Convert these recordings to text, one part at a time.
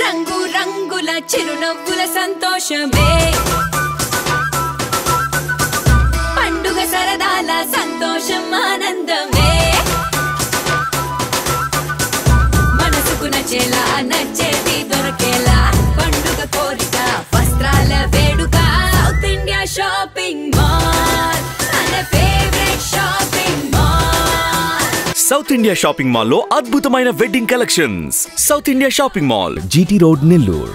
రంగు రంగుల చిరునవ్వుల సంతోషమే పండుగ సరదాల సంతోషం ఆనందమే మనసుకు నచ్చేలా నచ్చేది దొరకేలా పండుగ కోరిక వస్త్రాల వేడుక సౌత్ ఇండియా షాపింగ్ మాల్ మన favourite shopping mall South India shopping mall లో అద్భుతమైన wedding collections South India shopping mall GT road Nellore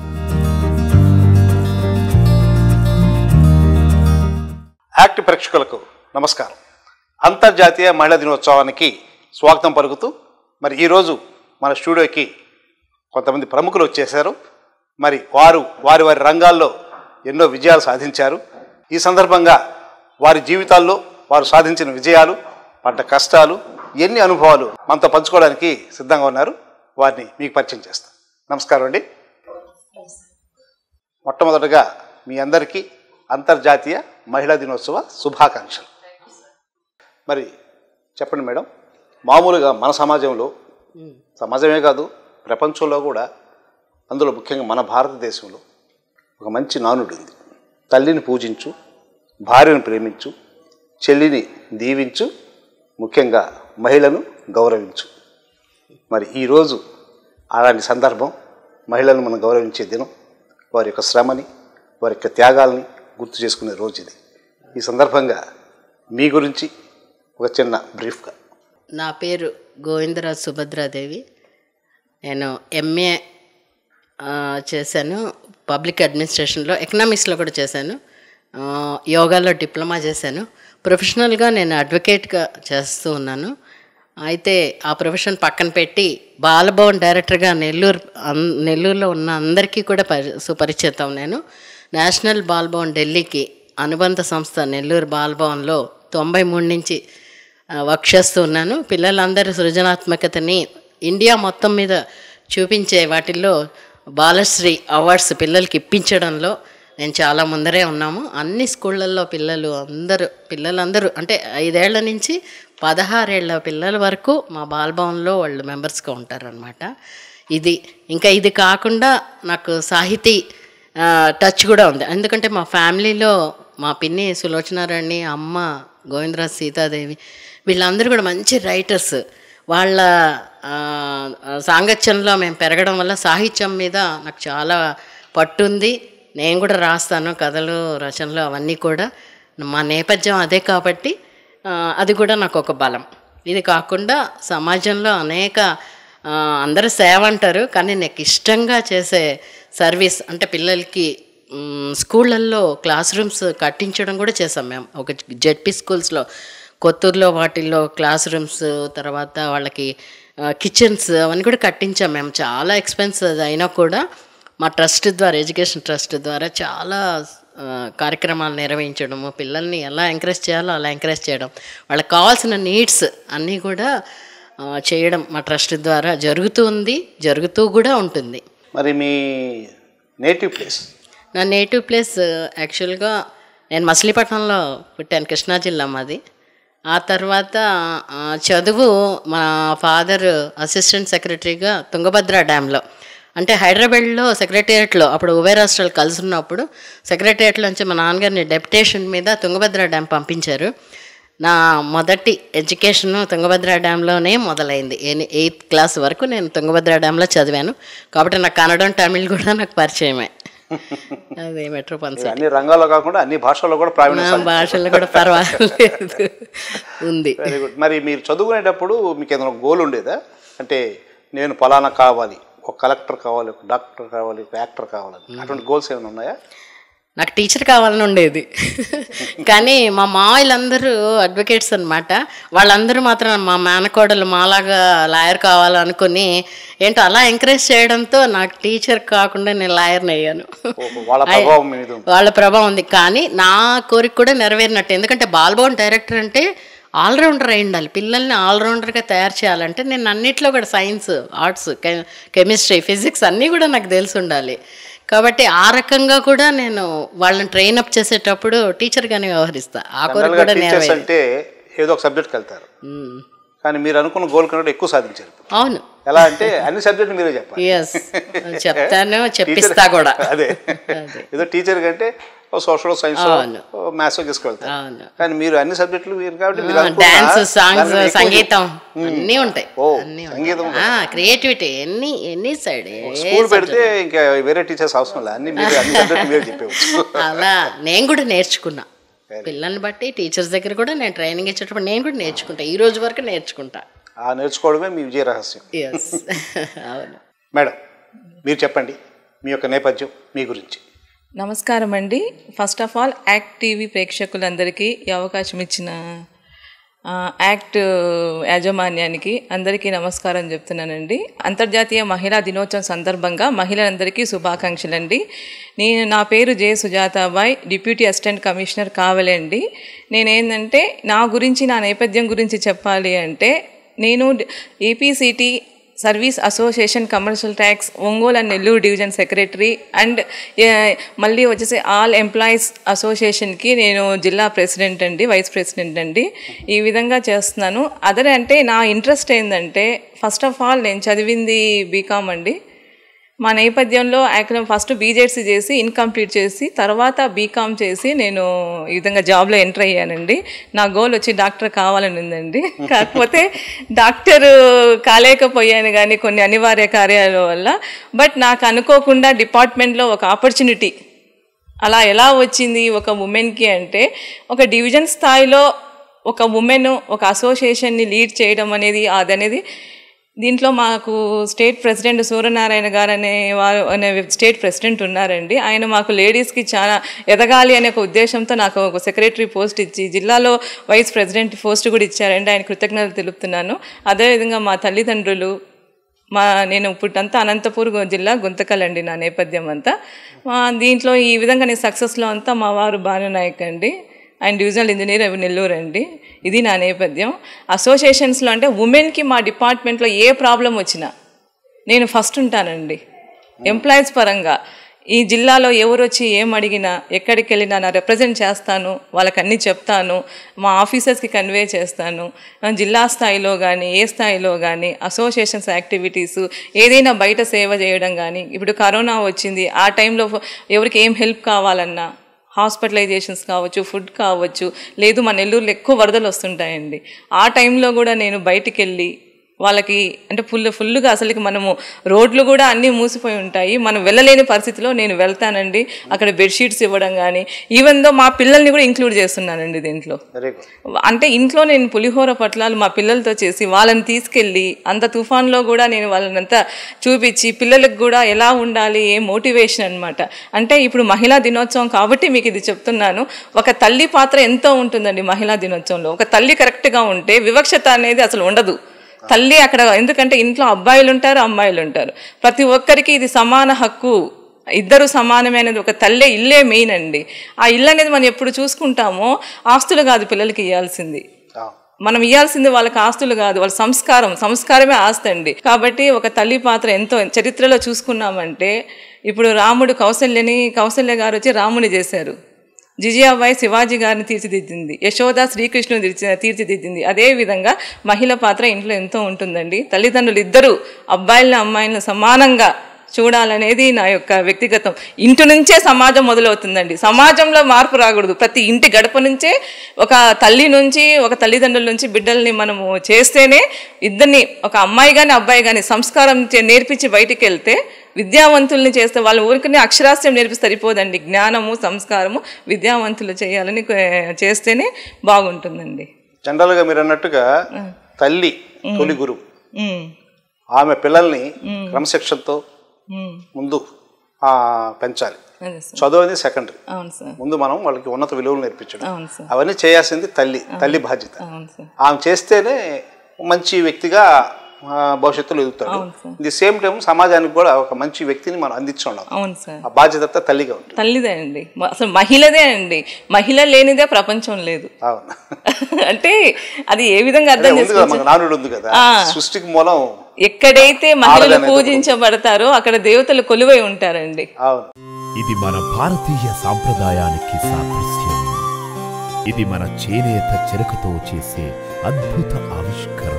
ACT ప్రేక్షకులకు నమస్కారం అంతర్జాతీయ మహిళా దినోత్సవానికి స్వాగతం పలుకుతూ మరి ఈరోజు మన స్టూడియోకి కొంతమంది ప్రముఖులు వచ్చేశారు మరి వారు వారి వారి రంగాల్లో ఎన్నో విజయాలు సాధించారు ఈ సందర్భంగా వారి జీవితాల్లో వారు సాధించిన విజయాలు పడ్డ కష్టాలు ఎన్ని అనుభవాలు మనతో పంచుకోవడానికి సిద్ధంగా ఉన్నారు వారిని మీకు పరిచయం చేస్తాను నమస్కారం అండి మొట్టమొదటగా మీ అందరికీ అంతర్జాతీయ మహిళా దినోత్సవ శుభాకాంక్షలు మరి చెప్పండి మేడం మామూలుగా మన సమాజంలో సమాజమే కాదు ప్రపంచంలో కూడా అందులో ముఖ్యంగా మన భారతదేశంలో ఒక మంచి నానుడు ఉంది తల్లిని పూజించు భార్యను ప్రేమించు చెల్లిని దీవించు ముఖ్యంగా మహిళను గౌరవించు మరి ఈరోజు అలాంటి సందర్భం మహిళలను మనం గౌరవించే దినం వారి యొక్క శ్రమని వారి యొక్క త్యాగాల్ని గుర్తు చేసుకునే రోజు ఇది ఈ సందర్భంగా మీ గురించి ఒక చిన్న బ్రీఫ్గా నా పేరు గోవిందరాజు సుభద్రాదేవి నేను ఎంఏ ఆ, చేశాను పబ్లిక్ అడ్మినిస్ట్రేషన్లో ఎకనామిక్స్లో కూడా చేశాను ఆ, యోగాలో డిప్లొమా చేశాను ప్రొఫెషనల్గా నేను అడ్వకేట్గా చేస్తూ ఉన్నాను అయితే ఆ ప్రొఫెషన్ పక్కన పెట్టి బాలభవన్ డైరెక్టర్గా నెల్లూరు అన్- నెల్లూరులో ఉన్న అందరికీ కూడా పరి సుపరిచితం నేను నేషనల్ బాలభవన్ ఢిల్లీకి అనుబంధ సంస్థ నెల్లూరు బాలభవన్లో తొంభై మూడు నుంచి ఆ, వర్క్ చేస్తూ ఉన్నాను పిల్లలందరి సృజనాత్మకతని ఇండియా మొత్తం మీద చూపించే వాటిల్లో బాలశ్రీ అవార్డ్స్ పిల్లలకి ఇప్పించడంలో నేను చాలా ముందరే ఉన్నాము అన్ని స్కూళ్ళల్లో పిల్లలు అందరూ పిల్లలందరూ అంటే ఐదేళ్ల నుంచి పదహారేళ్ల పిల్లల వరకు మా బాలభవన్లో వాళ్ళు మెంబర్స్గా ఉంటారనమాట ఇది ఇంకా ఇది కాకుండా నాకు సాహితీ ఆ, టచ్ కూడా ఉంది ఎందుకంటే మా ఫ్యామిలీలో మా పిన్ని సులోచనారాణి అమ్మ గోవిందరాజ్ సీతాదేవి వీళ్ళందరూ కూడా మంచి రైటర్స్ వాళ్ళ ఆ, సాంగత్యంలో మేము పెరగడం వల్ల సాహిత్యం మీద నాకు చాలా పట్టుంది నేను కూడా రాస్తాను కథలు రచనలు అవన్నీ కూడా మా నేపథ్యం అదే కాబట్టి ఆ, అది కూడా నాకు ఒక బలం ఇది కాకుండా సమాజంలో అనేక ఆ, అందరూ సేవ అంటారు కానీ నాకు ఇష్టంగా చేసే సర్వీస్ అంటే పిల్లలకి మ్, స్కూళ్ళల్లో క్లాస్ రూమ్స్ కట్టించడం కూడా చేసాం మేము ఒక జెడ్పీ స్కూల్స్లో కొత్తూరులో వాటిల్లో క్లాస్ రూమ్స్ తర్వాత వాళ్ళకి కిచెన్స్ అవన్నీ కూడా కట్టించాం మేము చాలా ఎక్స్పెన్స్ అది అయినా కూడా మా ట్రస్ట్ ద్వారా ఎడ్యుకేషన్ ట్రస్ట్ ద్వారా చాలా ఆ, కార్యక్రమాలు నిర్వహించడము పిల్లల్ని ఎలా ఎంకరేజ్ చేయాలో అలా ఎంకరేజ్ చేయడం వాళ్ళకి కావాల్సిన నీడ్స్ అన్నీ కూడా ఆ, చేయడం మా ట్రస్ట్ ద్వారా జరుగుతూ ఉంది జరుగుతూ కూడా ఉంటుంది మరి మీ నేటివ్ ప్లేస్ నా నేటివ్ ప్లేస్ యాక్చువల్గా నేను మచిలీపట్నంలో పుట్టాను కృష్ణా జిల్లా మాది ఆ తర్వాత ఆ, చదువు మా ఫాదర్ అసిస్టెంట్ సెక్రటరీగా తుంగభద్ర డ్యాంలో అంటే హైదరాబాద్లో సెక్రటేరియట్లో అప్పుడు ఉభయ రాష్ట్రాలు కలిసి ఉన్నప్పుడు సెక్రటేరియట్లో నుంచి మా నాన్నగారిని డెప్యుటేషన్ మీద తుంగభద్ర డ్యామ్ పంపించారు నా మొదటి ఎడ్యుకేషన్ తుంగభద్ర డ్యాంలోనే మొదలైంది ఎయిత్ క్లాస్ వరకు నేను తుంగభద్ర డ్యాంలో చదివాను కాబట్టి నాకు కన్నడం తమిళ్ కూడా నాకు పరిచయమే అదే మెట్రోపాలిటన్ అన్ని రంగాల్లో కాకుండా అన్ని భాషల్లో కూడా ప్రావీణ్యం నా భాషలో కూడా పర్వాలేదు ఉంది వెరీ గుడ్ మరి మీరు చదువుకునేటప్పుడు మీకు ఏదైనా గోల్ ఉండేదా అంటే నేను ఫలానా కావాలి ఒక కలెక్టర్ కావాలి ఒక డాక్టర్ కావాలి ఒక యాక్టర్ కావాలి అటువంటి గోల్స్ ఏమైనా ఉన్నాయా నాకు టీచర్ కావాలని ఉండేది కానీ మా మావయ్యలందరూ అడ్వకేట్స్ అనమాట వాళ్ళందరూ మాత్రం మా మేనకోడలు మాలాగా లాయర్ కావాలనుకుని ఏంటో అలా ఎంకరేజ్ చేయడంతో నాకు టీచర్ కాకుండా నేను లాయర్ని అయ్యాను ఓహో, వాళ్ళ ప్రభావం మీ మీద ఉంది. వాళ్ళ ప్రభావం ఉంది కానీ నా కోరిక కూడా నెరవేరినట్టు ఎందుకంటే బాల్భవన్ డైరెక్టర్ అంటే ఆల్రౌండర్ అయి ఉండాలి పిల్లల్ని ఆల్రౌండర్గా తయారు చేయాలంటే నేను అన్నిట్లో కూడా సైన్స్ ఆర్ట్స్ కెమిస్ట్రీ ఫిజిక్స్ అన్నీ కూడా నాకు తెలిసి ఉండాలి కాబట్టి ఆ రకంగా కూడా నేను వాళ్ళని ట్రైన్ అప్ చేసేటప్పుడు టీచర్గానే వ్యవహరిస్తా ఆ కోరిక జనరల్గా కూడా టీచర్స్ నెరవేరింది అంటే ఏదో ఒక సబ్జెక్ట్కి వెళ్తారు ఉమ్. కానీ మీరు అనుకున్న గోల్ కన్నా ఎక్కువ సాధించారు అవును ఎలా అంటే అన్ని సబ్జెక్టులు మీరే చెప్పాలి ఎస్ చెప్తాను చెప్పిస్తా కూడా అదే అదే. ఏదో టీచర్ కంటే సోషల్ సైన్స్ అవును. మ్యాథ్స్ తీసుకెళ్తారు అవును కానీ మీరు అన్ని సబ్జెక్టులు మీరు కాబట్టి మీరు అనుకున్న డాన్స్ సాంగ్స్ దానిలో ఎక్కువ సంగీతం అన్నీ ఉంటాయి ఓ, అన్నీ సంగీతం క్రియేటివిటీ ఎన్ని ఎన్ని సైడ్ స్కూల్ పెడితే ఇంకా వేరే టీచర్స్ అవసరం లేదు అన్ని మీరు అన్ని సబ్జెక్టులు మీరు చెప్పవచ్చు అలా నేను కూడా నేర్చుకున్నా పిల్లల్ని బట్టి టీచర్స్ దగ్గర కూడా నేను ట్రైనింగ్ ఇచ్చేటప్పుడు నేను కూడా నేర్చుకుంటా ఈ రోజు వరకు నేర్చుకుంటా ఆ నేర్చుకోవడమే మీ విజయ రహస్యం ఎస్ అవును మేడం మీరు చెప్పండి మీ యొక్క నేపథ్యం మీ గురించి నమస్కారం అండి first of all ACT TV ప్రేక్షకులందరికీ ఈ అవకాశం ఇచ్చిన ఆ, యాక్ట్ యాజమాన్యానికి అందరికీ నమస్కారం చెప్తున్నానండి అంతర్జాతీయ మహిళా దినోత్సవం సందర్భంగా మహిళలందరికీ శుభాకాంక్షలండి నేను నా పేరు J Sujatabai deputy assistant commissioner కావాలండి నేనేంటంటే నా గురించి నా నేపథ్యం గురించి చెప్పాలి అంటే నేను APCT service association commercial tax Ongole and Nellore division secretary and మళ్ళీ వచ్చేసి ఆల్ ఎంప్లాయీస్ అసోసియేషన్కి నేను జిల్లా ప్రెసిడెంట్ అండి వైస్ ప్రెసిడెంట్ అండి ఈ విధంగా చేస్తున్నాను అదర్ అంటే నా ఇంట్రెస్ట్ ఏంటంటే ఫస్ట్ ఆఫ్ ఆల్ నేను చదివింది బీకామ్ అండి మా నేపథ్యంలో యాక్చువల్ ఫస్ట్ బీజెడ్సీ చేసి ఇన్కంప్లీట్ చేసి తర్వాత బీకామ్ చేసి నేను ఈ విధంగా జాబ్లో ఎంటర్ అయ్యానండి నా గోల్ వచ్చి డాక్టర్ కావాలని ఉందండి కాకపోతే డాక్టర్ కాలేకపోయాను కానీ కొన్ని అనివార్య కార్యాల వల్ల బట్ నాకు అనుకోకుండా డిపార్ట్మెంట్లో ఒక ఆపర్చునిటీ అలా ఎలా వచ్చింది ఒక ఉమెన్కి అంటే ఒక డివిజన్ స్థాయిలో ఒక ఉమెన్ ఒక అసోసియేషన్ని లీడ్ చేయడం అనేది అదనేది దీంట్లో మాకు స్టేట్ ప్రెసిడెంట్ సూర్యనారాయణ గారు అనే వారు అనే స్టేట్ ప్రెసిడెంట్ ఉన్నారండి ఆయన మాకు లేడీస్కి చాలా ఎదగాలి అనే ఒక ఉద్దేశంతో నాకు ఒక సెక్రటరీ పోస్ట్ ఇచ్చి జిల్లాలో వైస్ ప్రెసిడెంట్ పోస్ట్ కూడా ఇచ్చారండి ఆయన కృతజ్ఞతలు తెలుపుతున్నాను అదేవిధంగా మా తల్లిదండ్రులు మా నేను పుట్టంతా అనంతపూర్ జిల్లా గుంతకల్ నా నేపథ్యం అంతా మా దీంట్లో ఈ విధంగా నేను సక్సెస్లో అంతా మా వారు భానునాయక్ అండి ఆయన డివిజనల్ ఇంజనీర్ అవి నెల్లూరు అండి ఇది నా నేపథ్యం అసోసియేషన్స్లో అంటే ఉమెన్కి మా డిపార్ట్మెంట్లో ఏ ప్రాబ్లం వచ్చినా నేను ఫస్ట్ ఉంటానండి ఎంప్లాయీస్ పరంగా ఈ జిల్లాలో ఎవరు వచ్చి ఏం అడిగినా ఎక్కడికి వెళ్ళినా నా రిప్రజెంట్ చేస్తాను వాళ్ళకి అన్నీ చెప్తాను మా ఆఫీసర్స్కి కన్వే చేస్తాను ఆ, జిల్లా స్థాయిలో కానీ ఏ స్థాయిలో కానీ అసోసియేషన్స్ యాక్టివిటీస్ ఏదైనా బయట సేవ చేయడం కానీ ఇప్పుడు కరోనా వచ్చింది ఆ టైంలో ఎవరికి ఏం హెల్ప్ కావాలన్నా హాస్పిటలైజేషన్స్ కావచ్చు ఫుడ్ కావచ్చు లేదు మా నెల్లూరులో ఎక్కువ వరదలు వస్తుంటాయండి ఆ టైంలో కూడా నేను బయటికి వెళ్ళి వాళ్ళకి అంటే ఫుల్ ఫుల్గా అసలుకి మనము రోడ్లు కూడా అన్నీ మూసిపోయి ఉంటాయి మనం వెళ్ళలేని పరిస్థితిలో నేను వెళ్తానండి అక్కడ బెడ్షీట్స్ ఇవ్వడం కానీ ఈవెన్ దో మా పిల్లల్ని కూడా ఇంక్లూడ్ చేస్తున్నానండి దీంట్లో వెరీ గుడ్ అంటే ఇంట్లో నేను పులిహోర పట్లాలు మా పిల్లలతో చేసి వాళ్ళని తీసుకెళ్ళి అంత తుఫాన్లో కూడా నేను వాళ్ళని అంతా చూపించి పిల్లలకు కూడా ఎలా ఉండాలి ఏ మోటివేషన్ అన్నమాట అంటే ఇప్పుడు మహిళా దినోత్సవం కాబట్టి మీకు ఇది చెప్తున్నాను ఒక తల్లి పాత్ర ఎంతో ఉంటుందండి మహిళా దినోత్సవంలో ఒక తల్లి కరెక్ట్గా ఉంటే వివక్షత అనేది అసలు ఉండదు తల్లి అక్కడ ఎందుకంటే ఇంట్లో అబ్బాయిలు ఉంటారు అమ్మాయిలు ఉంటారు ప్రతి ఒక్కరికి ఇది సమాన హక్కు ఇద్దరు సమానమే అనేది ఒక తల్లే ఇల్లే మెయిన్ అండి ఆ ఇల్లు అనేది మనం ఎప్పుడు చూసుకుంటామో ఆస్తులు కాదు పిల్లలకి ఇవ్వాల్సింది మనం ఇవ్వాల్సింది వాళ్ళకి ఆస్తులు కాదు వాళ్ళ సంస్కారం సంస్కారమే ఆస్తి అండి కాబట్టి ఒక తల్లి పాత్ర ఎంతో చరిత్రలో చూసుకున్నామంటే ఇప్పుడు రాముడు కౌశల్యని కౌశల్య గారు వచ్చి రాముని చేశారు జిజియాబాయి శివాజీ గారిని తీర్చిదిద్దింది యశోద శ్రీకృష్ణుని తీర్చి తీర్చిదిద్దింది అదే విధంగా మహిళ పాత్ర ఇంట్లో ఎంతో ఉంటుందండి తల్లిదండ్రులు ఇద్దరు అబ్బాయిలను అమ్మాయిలను సమానంగా చూడాలనేది నా యొక్క వ్యక్తిగతం ఇంటి నుంచే సమాజం మొదలవుతుందండి సమాజంలో మార్పు రాకూడదు ప్రతి ఇంటి గడప నుంచే ఒక తల్లి నుంచి ఒక తల్లిదండ్రుల నుంచి బిడ్డల్ని మనము చేస్తేనే ఇద్దరిని ఒక అమ్మాయి కానీ అబ్బాయి కానీ సంస్కారం చే- నేర్పించి బయటికి వెళ్తే విద్యావంతుల్ని చేస్తే వాళ్ళ ఊరికి అక్షరాస్యం నేర్పిస్తే సరిపోదండి జ్ఞానము సంస్కారము విద్యావంతులు చేయాలని ఆ, చేస్తేనే బాగుంటుందండి జనరల్గా మీరు అన్నట్టుగా తల్లి తొలి గురువు ఉమ్, ఆమె పిల్లల్ని క్రమశిక్షణతో ఉమ్, ముందు ఆ, పెంచాలి అదే సార్ చదువు అనేది సెకండరీ అవును సార్ ముందు మనం వాళ్ళకి ఉన్నత విలువలు నేర్పించడం అవును సార్ అవన్నీ చేయాల్సింది తల్లి తల్లి బాధ్యత అవును సార్ ఆమె చేస్తేనే మంచి వ్యక్తిగా ఆ, భవిష్యత్తులో ఎదుగుతాడు అవును సార్. ది సేమ్ టైం సమాజానికి కూడా ఒక మంచి వ్యక్తిని మనం అందించున్నాం అవును సార్ ఆ బాధ్యత అంతా తల్లిగా ఉంటుంది తల్లిదే అండి మ- అసలు మహిళదే అండి మహిళ లేనిదే ప్రపంచం లేదు అవును అంటే అది ఏ విధంగా అదే అర్థం ఉంది కదా చేసుకోవచ్చు మన నానుడు ఉంది కదా ఆ. సృష్టికి మూలం ఎక్కడైతే మహిళలు ఆడదనేది పూజించబడతారో అక్కడ దేవతలు కొలువై ఉంటారండి అవును ఇది మన భారతీయ సాంప్రదాయానికి సాదృశ్యం ఇది మన చేనేత చెరకుతో చేసే అద్భుత ఆవిష్కరణ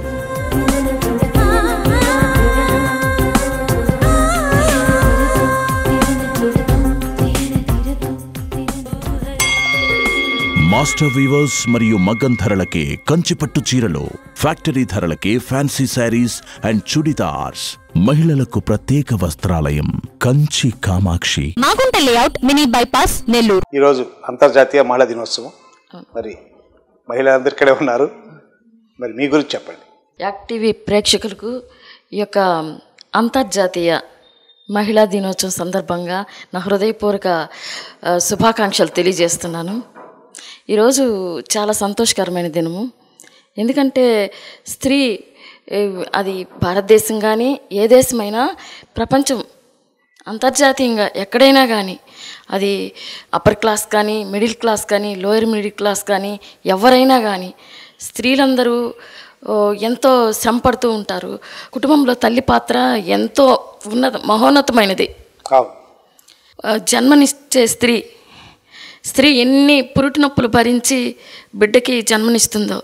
మాస్టర్ వీవర్స్ మరియు మగ్గం ధరలకే కంచిపట్టు చీరలు ఫ్యాక్టరీ ధరలకే ఫ్యాన్సీ శారీస్ అండ్ చుడిదార్స్ మహిళలకు ప్రత్యేక వస్త్రాలయం Kanchi Kamakshi Magunta layout mini bypass Nellore ఈరోజు అంతర్జాతీయ మహిళా దినోత్సవం మరి మహిళలందరూ ఇక్కడే ఉన్నారు మరి మీ గురించి చెప్పండి యాక్ట్ టీవీ ప్రేక్షకులకు ఈ యొక్క అంతర్జాతీయ మహిళా దినోత్సవం సందర్భంగా నా హృదయపూర్వక ఆ, శుభాకాంక్షలు తెలియజేస్తున్నాను ఈరోజు చాలా సంతోషకరమైన దినము ఎందుకంటే స్త్రీ ఏ, అది భారతదేశం కానీ ఏ దేశమైనా ప్రపంచం అంతర్జాతీయంగా ఎక్కడైనా కానీ అది అప్పర్ క్లాస్ కానీ మిడిల్ క్లాస్ కానీ లోయర్ మిడిల్ క్లాస్ కానీ ఎవరైనా కానీ స్త్రీలందరూ ఓ, ఎంతో శ్రమపడుతూ ఉంటారు కుటుంబంలో తల్లి పాత్ర ఎంతో ఉన్నత మహోన్నతమైనది కావు ఆ, జన్మనిచ్చే స్త్రీ స్త్రీ ఎన్ని పురుటి నొప్పులు భరించి బిడ్డకి జన్మనిస్తుందో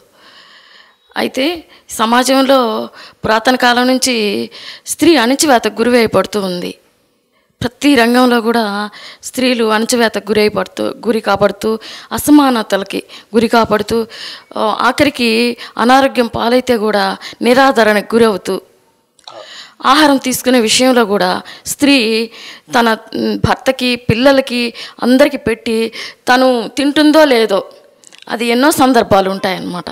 అయితే సమాజంలో పురాతన కాలం నుంచి స్త్రీ అణిచివేతకు గురివైపడుతూ ఉంది ప్రతి రంగంలో కూడా స్త్రీలు అణచివేతకు గురి పడుతూ గురి కాపాడుతూ అసమానతలకి గురి కాపాడుతూ ఆ, ఆఖరికి అనారోగ్యం పాలైతే కూడా నిరాదరణకు గురవుతూ ఆహారం తీసుకునే విషయంలో కూడా స్త్రీ తన మ్, భర్తకి పిల్లలకి అందరికీ పెట్టి తను తింటుందో లేదో అది ఎన్నో సందర్భాలు ఉంటాయన్నమాట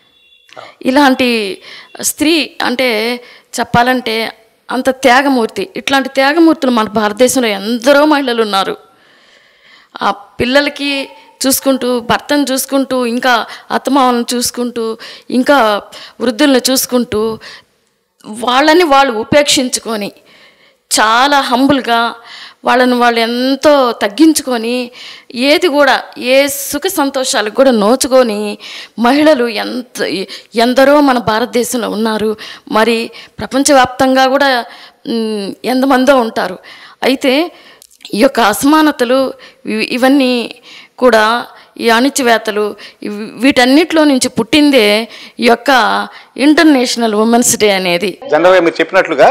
ఇలాంటి స్త్రీ అంటే చెప్పాలంటే అంత త్యాగమూర్తి ఇట్లాంటి త్యాగమూర్తులు మన భారతదేశంలో ఎందరో మహిళలు ఉన్నారు ఆ పిల్లలకి చూసుకుంటూ భర్తను చూసుకుంటూ ఇంకా అత్తమామలను చూసుకుంటూ ఇంకా వృద్ధులను చూసుకుంటూ వాళ్ళని వాళ్ళు ఉపేక్షించుకొని చాలా హంబుల్గా వాళ్ళని వాళ్ళు ఎంతో తగ్గించుకొని ఏది కూడా ఏ సుఖ సంతోషాలకు కూడా నోచుకొని మహిళలు ఎంత ఎందరో మన భారతదేశంలో ఉన్నారు మరి ప్రపంచవ్యాప్తంగా కూడా మ్, ఎంతమందో ఉంటారు అయితే ఈ యొక్క అసమానతలు ఇవి- ఇవన్నీ కూడా ఈ అణిచివేతలు ఇవి- వీటన్నిటిలో నుంచి పుట్టిందే ఈ యొక్క ఇంటర్నేషనల్ ఉమెన్స్ డే అనేది జనరల్గా మీరు చెప్పినట్లుగా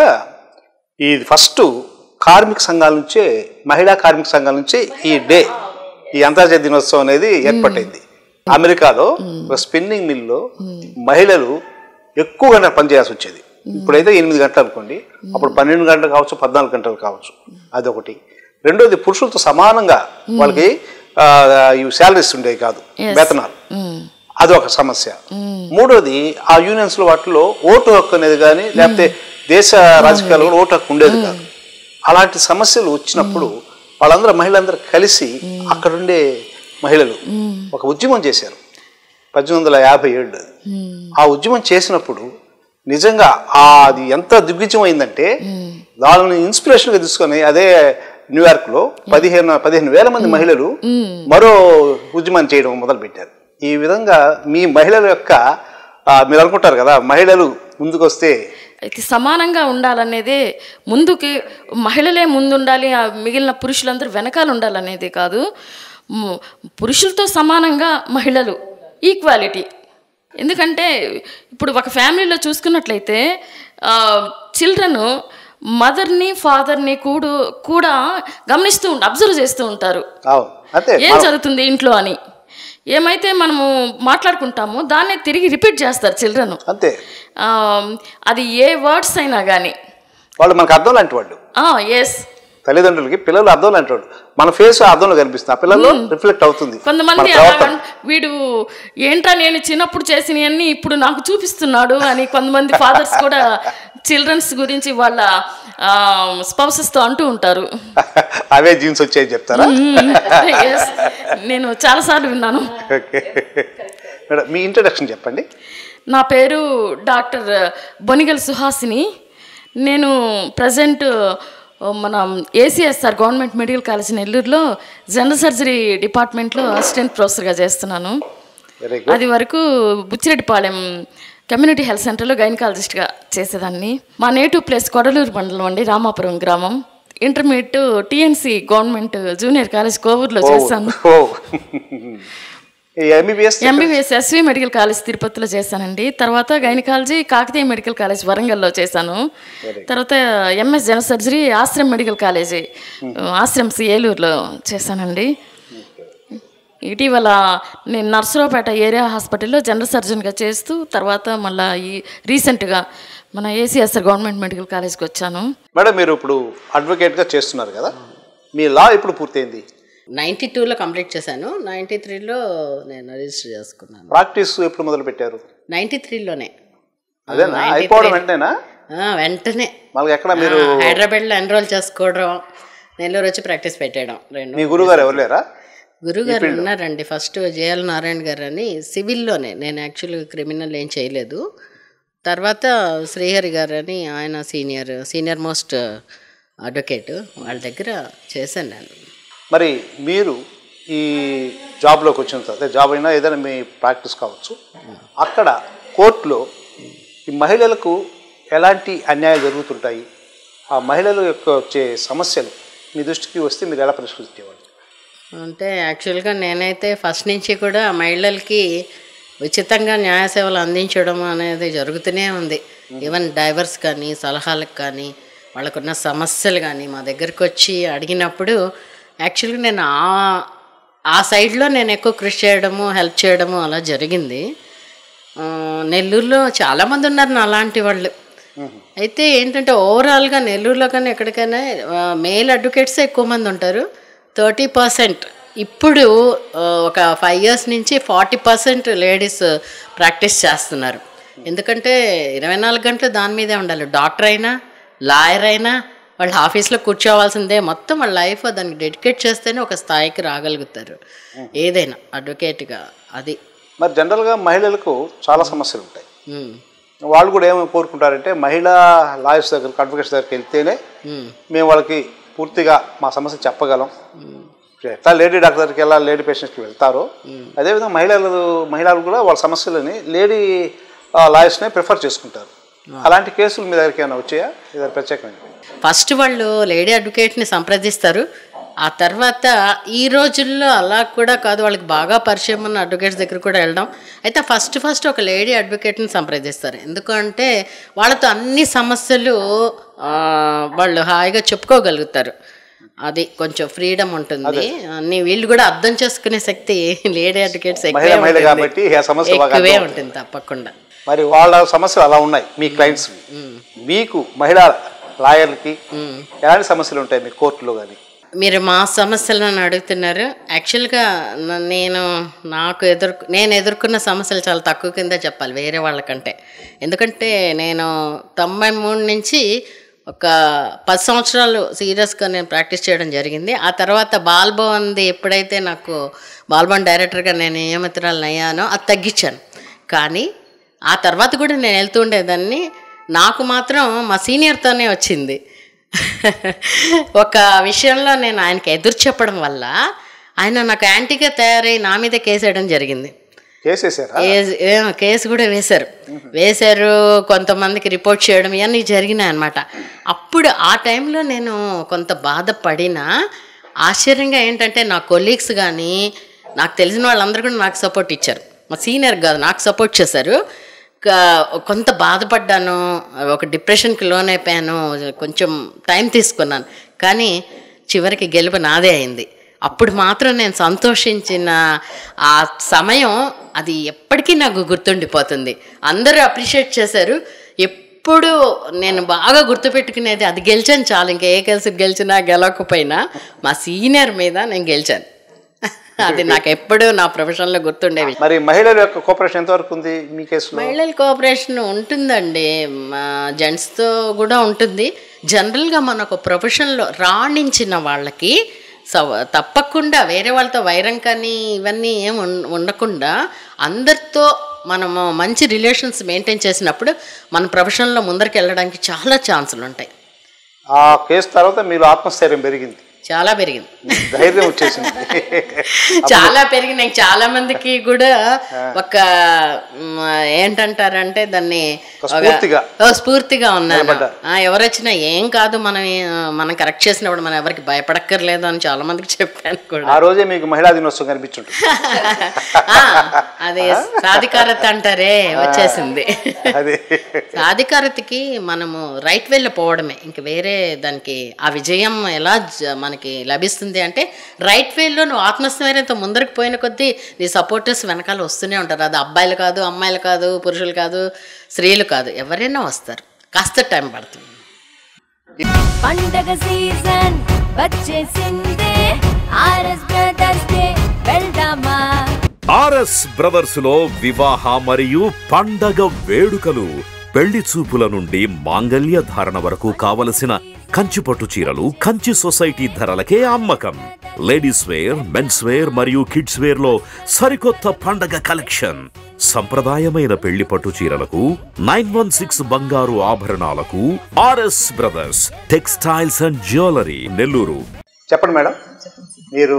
ఈ ఫస్ట్ కార్మిక సంఘాల నుంచే మహిళా కార్మిక సంఘాల నుంచే ఈ డే ఈ అంతర్జాతీయ దినోత్సవం అనేది ఏర్పడింది అమెరికాలో ఒక స్పిన్నింగ్ మిల్లో మహిళలు ఎక్కువ గంటలు పనిచేయాల్సి వచ్చేది ఇప్పుడైతే ఎనిమిది గంటలు అనుకోండి అప్పుడు పన్నెండు గంటలు కావచ్చు పద్నాలుగు గంటలు కావచ్చు అదొకటి రెండోది పురుషులతో సమానంగా వాళ్ళకి ఆ, ఇవి శాలరీస్ ఉండేవి కాదు Yes. వేతనాలు అది ఒక సమస్య మూడోది ఆ యూనియన్స్ లో వాటిలో ఓటు హక్కు అనేది కానీ లేకపోతే దేశ రాజకీయాల్లో ఓటు హక్కు ఉండేది కాదు అలాంటి సమస్యలు వచ్చినప్పుడు వాళ్ళందరూ మహిళలందరూ కలిసి అక్కడుండే మహిళలు ఒక ఉద్యమం చేశారు పద్దెనిమిది వందల యాభై ఏళ్ళు అది. ఆ ఉద్యమం చేసినప్పుడు నిజంగా ఆ అది ఎంత దిగ్విజయం అయిందంటే వాళ్ళని ఇన్స్పిరేషన్గా తీసుకొని అదే న్యూయార్క్లో పదిహేను పదిహేను వేల మంది మహిళలు మరో ఉద్యమాన్ని చేయడం మొదలుపెట్టారు ఈ విధంగా మీ మహిళల యొక్క ఆ, మీరు అనుకుంటారు కదా మహిళలు ముందుకొస్తే అయితే సమానంగా ఉండాలనేదే ముందుకి మహిళలే ముందు ఉండాలి ఆ మిగిలిన పురుషులందరూ వెనకాల ఉండాలనేది కాదు ము- పురుషులతో సమానంగా మహిళలు ఈక్వాలిటీ ఎందుకంటే ఇప్పుడు ఒక ఫ్యామిలీలో చూసుకున్నట్లయితే చిల్డ్రన్ మదర్ని ఫాదర్ని కూడు కూడా గమనిస్తూ ఉంట అబ్జర్వ్ చేస్తూ ఉంటారు అవును అంతే ఏం మనం- జరుగుతుంది ఇంట్లో అని ఏమైతే మనము మాట్లాడుకుంటామో దాన్నే తిరిగి రిపీట్ చేస్తారు చిల్డ్రన్ అంతే అది ఏ వర్డ్స్ అయినా కానీ వాళ్ళు మనకు అర్థం లాంటి వాళ్ళు ఎస్ తల్లిదండ్రులకి పిల్లలు అర్థం లాంటి వాళ్ళు మన ఫేస్ అర్థంలో కనిపిస్తుంది ఆ పిల్లల్లో రిఫ్లెక్ట్ అవుతుంది కొంతమంది మన అలా ప్రవర్తన. అన్- వీడు ఏంట్రా నేను చిన్నప్పుడు చేసినవన్నీ ఇప్పుడు నాకు చూపిస్తున్నాడు అని కొంతమంది ఫాదర్స్ కూడా చిల్డ్రన్స్ గురించి వాళ్ళ స్పౌసెస్తో అంటూ ఉంటారు అవే జీన్స్ వచ్చాయని చెప్తారా Yes. నేను చాలాసార్లు విన్నాను ఓకే మేడం మీ ఇంట్రడక్షన్ చెప్పండి నా పేరు డాక్టర్ బొనిగల్ సుహాసిని నేను ప్రజెంట్ మన ఏసీఎస్ఆర్ గవర్నమెంట్ మెడికల్ కాలేజ్ నెల్లూరులో జనరల్ సర్జరీ డిపార్ట్మెంట్లో అసిస్టెంట్ ప్రొఫెసర్గా చేస్తున్నాను వెరీ గుడ్ అది వరకు బుచ్చిరెడ్డిపాలెం కమ్యూనిటీ హెల్త్ సెంటర్లో గైనకాలజిస్ట్గా చేసేదాన్ని మా నేటివ్ ప్లేస్ కొడలూరు మండలం అండి రామాపురం గ్రామం intermediate TNC government junior college కోవూరులో చేశాను ఓ MBBS MBBS SV medical college తిరుపతిలో చేశానండి తర్వాత గైనకాలజీ కాకతీయ మెడికల్ కాలేజ్ వరంగల్లో చేశాను తర్వాత MS general surgery Ashram medical college Ashrams ఏలూరులో చేశానండి ఇటీవల నేను నర్సరావుపేట ఏరియా హాస్పిటల్లో జనరల్ సర్జన్గా చేస్తూ తర్వాత మళ్ళీ ఈ రీసెంట్గా మన ఏసీఎస్ఆర్ గవర్నమెంట్ మెడికల్ కాలేజ్కి వచ్చాను మేడం మీరు ఇప్పుడు అడ్వకేట్గా చేస్తున్నారు కదా మీ లా ఇప్పుడు పూర్తయింది నైంటీ టూలో కంప్లీట్ చేశాను నైంటీ త్రీలో నేను రిజిస్టర్ చేసుకున్నాను ప్రాక్టీస్ ఎప్పుడు మొదలు పెట్టారు నైంటీ త్రీలోనే అదేనా అయిపోవడం వెంటనేనా వెంటనే మళ్ళీ ఎక్కడ మీరు ఆ, హైదరాబాద్లో ఎన్రోల్ చేసుకోవడం నెల్లూరు వచ్చి ప్రాక్టీస్ పెట్టేయడం రెండు మీ గురువుగారు ఎవరు లేరా గురుగారు ఉన్నారండి ఫస్ట్ జేఎల్ నారాయణ గారు అని సివిల్లోనే నేను యాక్చువల్గా క్రిమినల్ ఏం చేయలేదు తర్వాత శ్రీహరి గారు అని ఆయన సీనియర్ సీనియర్ మోస్ట్ అడ్వకేట్ వాళ్ళ దగ్గర చేశాను నేను మరి మీరు ఈ జాబ్లోకి వచ్చిన తర్వాత జాబ్ అయినా ఏదైనా మీ ప్రాక్టీస్ కావచ్చు అక్కడ కోర్టులో ఈ మహిళలకు ఎలాంటి అన్యాయాలు జరుగుతుంటాయి ఆ మహిళల యొక్క వచ్చే సమస్యలు మీ దృష్టికి వస్తే మీరు ఎలా పరిష్కరించేవాళ్ళు అంటే యాక్చువల్గా నేనైతే ఫస్ట్ నుంచి కూడా మహిళలకి ఉచితంగా న్యాయ సేవలు అందించడం అనేది జరుగుతూనే ఉంది ఈవెన్ డైవర్స్ కానీ సలహాలకు కానీ వాళ్ళకున్న సమస్యలు కానీ మా దగ్గరికి వచ్చి అడిగినప్పుడు యాక్చువల్గా నేను ఆ ఆ సైడ్లో నేను ఎక్కువ కృషి చేయడము హెల్ప్ చేయడము అలా జరిగింది ఆ, నెల్లూరులో చాలామంది ఉన్నారు నా అలాంటి వాళ్ళు అయితే ఏంటంటే ఓవరాల్గా నెల్లూరులో కానీ ఎక్కడికైనా మేల్ అడ్వకేట్స్ ఎక్కువ మంది ఉంటారు థర్టీ పర్సెంట్ ఇప్పుడు ఆ, ఒక ఫైవ్ ఇయర్స్ నుంచి ఫార్టీ పర్సెంట్ లేడీస్ ప్రాక్టీస్ చేస్తున్నారు ఎందుకంటే ఇరవై నాలుగు గంటలు దాని మీదే ఉండాలి డాక్టర్ అయినా లాయర్ అయినా వాళ్ళ ఆఫీస్లో కూర్చోవాల్సిందే మొత్తం వాళ్ళ లైఫ్ దానికి డెడికేట్ చేస్తేనే ఒక స్థాయికి రాగలుగుతారు ఏదైనా అడ్వకేట్గా అది మరి జనరల్గా మహిళలకు చాలా సమస్యలు ఉంటాయి ఉమ్, వాళ్ళు కూడా ఏమని కోరుకుంటారంటే మహిళా లాయర్స్ దగ్గరికి అడ్వకేట్స్ దగ్గరికి వెళ్తేనే ఉమ్, మేము వాళ్ళకి పూర్తిగా మా సమస్య చెప్పగలం ఎట్లా లేడీ డాక్టర్ దగ్గరికి వెళ్ళాలి లేడీ పేషెంట్స్కి వెళ్తారో అదేవిధంగా మహిళలు మహిళలు కూడా వాళ్ళ సమస్యలని లేడీ లాయర్స్నే ప్రిఫర్ చేసుకుంటారు అలాంటి కేసులు మీ దగ్గరికి ఏమైనా వచ్చాయా ఏదైనా ప్రత్యేకమైన ఫస్ట్ వాళ్ళు లేడీ అడ్వకేట్ని సంప్రదిస్తారు ఆ తర్వాత ఈ రోజుల్లో అలా కూడా కాదు వాళ్ళకి బాగా పరిచయం ఉన్న అడ్వకేట్స్ దగ్గర కూడా వెళ్ళడం అయితే ఫస్ట్ ఫస్ట్ ఒక లేడీ అడ్వకేట్ని సంప్రదిస్తారు ఎందుకంటే వాళ్ళతో అన్ని సమస్యలు ఆ, వాళ్ళు హాయిగా చెప్పుకోగలుగుతారు అది కొంచెం ఫ్రీడమ్ ఉంటుంది అన్ని వీళ్ళు కూడా అర్థం చేసుకునే శక్తి లేడీ అడ్వకేట్స్ మహిళ మహిళ కాబట్టి ఆ సమస్య బాగా ఎక్కువే అర్థం ఉంటుంది తప్పకుండా మరి వాళ్ళ సమస్యలు అలా ఉన్నాయి మీ క్లయింట్స్ మీకు మహిళా లాయర్లకి ఎలాంటి సమస్యలు ఉంటాయి మీ కోర్టులో కానీ మీరు మా సమస్యలను అడుగుతున్నారు యాక్చువల్గా న- నేను నాకు ఎదురు నేను ఎదుర్కొన్న సమస్యలు చాలా తక్కువ కింద చెప్పాలి వేరే వాళ్ళకంటే ఎందుకంటే నేను తొంభై మూడు నుంచి ఒక పది సంవత్సరాలు సీరియస్గా నేను ప్రాక్టీస్ చేయడం జరిగింది ఆ తర్వాత బాల్భవన్ది ఎప్పుడైతే నాకు బాల్భవన్ డైరెక్టర్గా నేను నియమితురాలను అయ్యానో అది తగ్గించాను కానీ ఆ తర్వాత కూడా నేను వెళ్తూ ఉండేదాన్ని నాకు మాత్రం మా సీనియర్తోనే వచ్చింది ఒక విషయంలో నేను ఆయనకి ఎదురు చెప్పడం వల్ల ఆయన నాకు యాంటీగా తయారై నా మీద కేసేయడం జరిగింది కేసేసారా కేసు ఏ, కేసు కూడా వేశారు వేశారు కొంతమందికి రిపోర్ట్ చేయడం ఇవన్నీ జరిగినాయి అనమాట అప్పుడు ఆ టైంలో నేను కొంత బాధపడినా ఆశ్చర్యంగా ఏంటంటే నా కొలీగ్స్ కానీ నాకు తెలిసిన వాళ్ళందరూ కూడా నాకు సపోర్ట్ ఇచ్చారు మా సీనియర్ కాదు నాకు సపోర్ట్ చేశారు క- కొంత బాధపడ్డాను ఒక డిప్రెషన్కి లోన్ అయిపోయాను కొంచెం టైం తీసుకున్నాను కానీ చివరికి గెలుపు నాదే అయింది అప్పుడు మాత్రం నేను సంతోషించిన ఆ సమయం అది ఎప్పటికీ నాకు గుర్తుండిపోతుంది అందరూ అప్రిషియేట్ చేశారు ఎప్పుడు నేను బాగా గుర్తుపెట్టుకునేది అది గెలిచాను చాలు ఇంకా ఏ కేసు గెలిచినా గెలవకపోయినా మా సీనియర్ మీద నేను గెలిచాను అది నాకు ఎప్పుడు నా ప్రొఫెషన్లో గుర్తుండేవి మరి మహిళల యొక్క కోఆపరేషన్ ఎంతవరకు ఉంది మీ కేసులో మహిళల కోఆపరేషన్ ఉంటుందండి మా జెంట్స్తో కూడా ఉంటుంది జనరల్గా మన ఒక ప్రొఫెషన్లో రాణించిన వాళ్ళకి సవ తప్పకుండా వేరే వాళ్ళతో వైరం కానీ ఇవన్నీ ఏం ఉన్- ఉండకుండా అందరితో మనము మంచి రిలేషన్స్ మెయింటైన్ చేసినప్పుడు మన ప్రొఫెషన్లో ముందరికి వెళ్ళడానికి చాలా ఛాన్సులు ఉంటాయి ఆ కేసు తర్వాత మీలో ఆత్మస్థైర్యం పెరిగింది చాలా పెరిగింది ధైర్యం వచ్చేసింది చాలా పెరిగి నేను చాలా మందికి కూడా ఒక మ్, ఏంటంటారంటే దాన్ని ఒక ఒక- స్ఫూర్తిగా. ఓ, స్ఫూర్తిగా ఉన్నాను నిలబడ్డారు. ఆ, ఎవరొచ్చినా ఏం కాదు మనం ఏ- మనం కరెక్ట్ చేసినప్పుడు మనం ఎవరికి భయపడక్కర్లేదు అని చాలా మందికి చెప్పాను కూడా ఆ రోజే మీకు మహిళా దినోత్సవం కనిపించుంటుంది ఆ, అది సాధికారత అంటారే వచ్చేసింది అదే సాధికారతకి మనము రైట్ వేలో పోవడమే ఇంక వేరే దానికి ఆ విజయం ఎలా జ- మనకి లభిస్తుంది అంటే రైట్ వేలో నువ్వు ఆత్మస్థైర్యంతో ముందరికి పోయిన కొద్దీ నీ సపోర్టర్స్ వెనకాల వస్తూనే ఉంటారు అది అబ్బాయిలు కాదు అమ్మాయిలు కాదు పురుషులు కాదు స్త్రీలు కాదు ఎవరైనా వస్తారు కాస్త టైం పడుతుంది పండగ సీజన్ వచ్చేసిందే ఆర్ఎస్ బ్రదర్స్ డే వెళ్దామా ఆర్ఎస్ బ్రదర్స్ లో వివాహ మరియు పండగ వేడుకలు పెళ్లి చూపుల నుండి మాంగల్య ధారణ వరకు కావలసిన కంచిపట్టు చీరలు కంచి సొసైటీ ధరలకే అమ్మకం లేడీస్ వేర్ మెన్స్ వేర్ మరియు కిడ్స్ వేర్ లో సరికొత్త పండగ కలెక్షన్ సంప్రదాయమైన పెళ్లి పట్టు చీరలకు నైన్ వన్ సిక్స్ బంగారు ఆభరణాలకు RS brothers textiles and jewellery Nellore చెప్పండి మేడం మీరు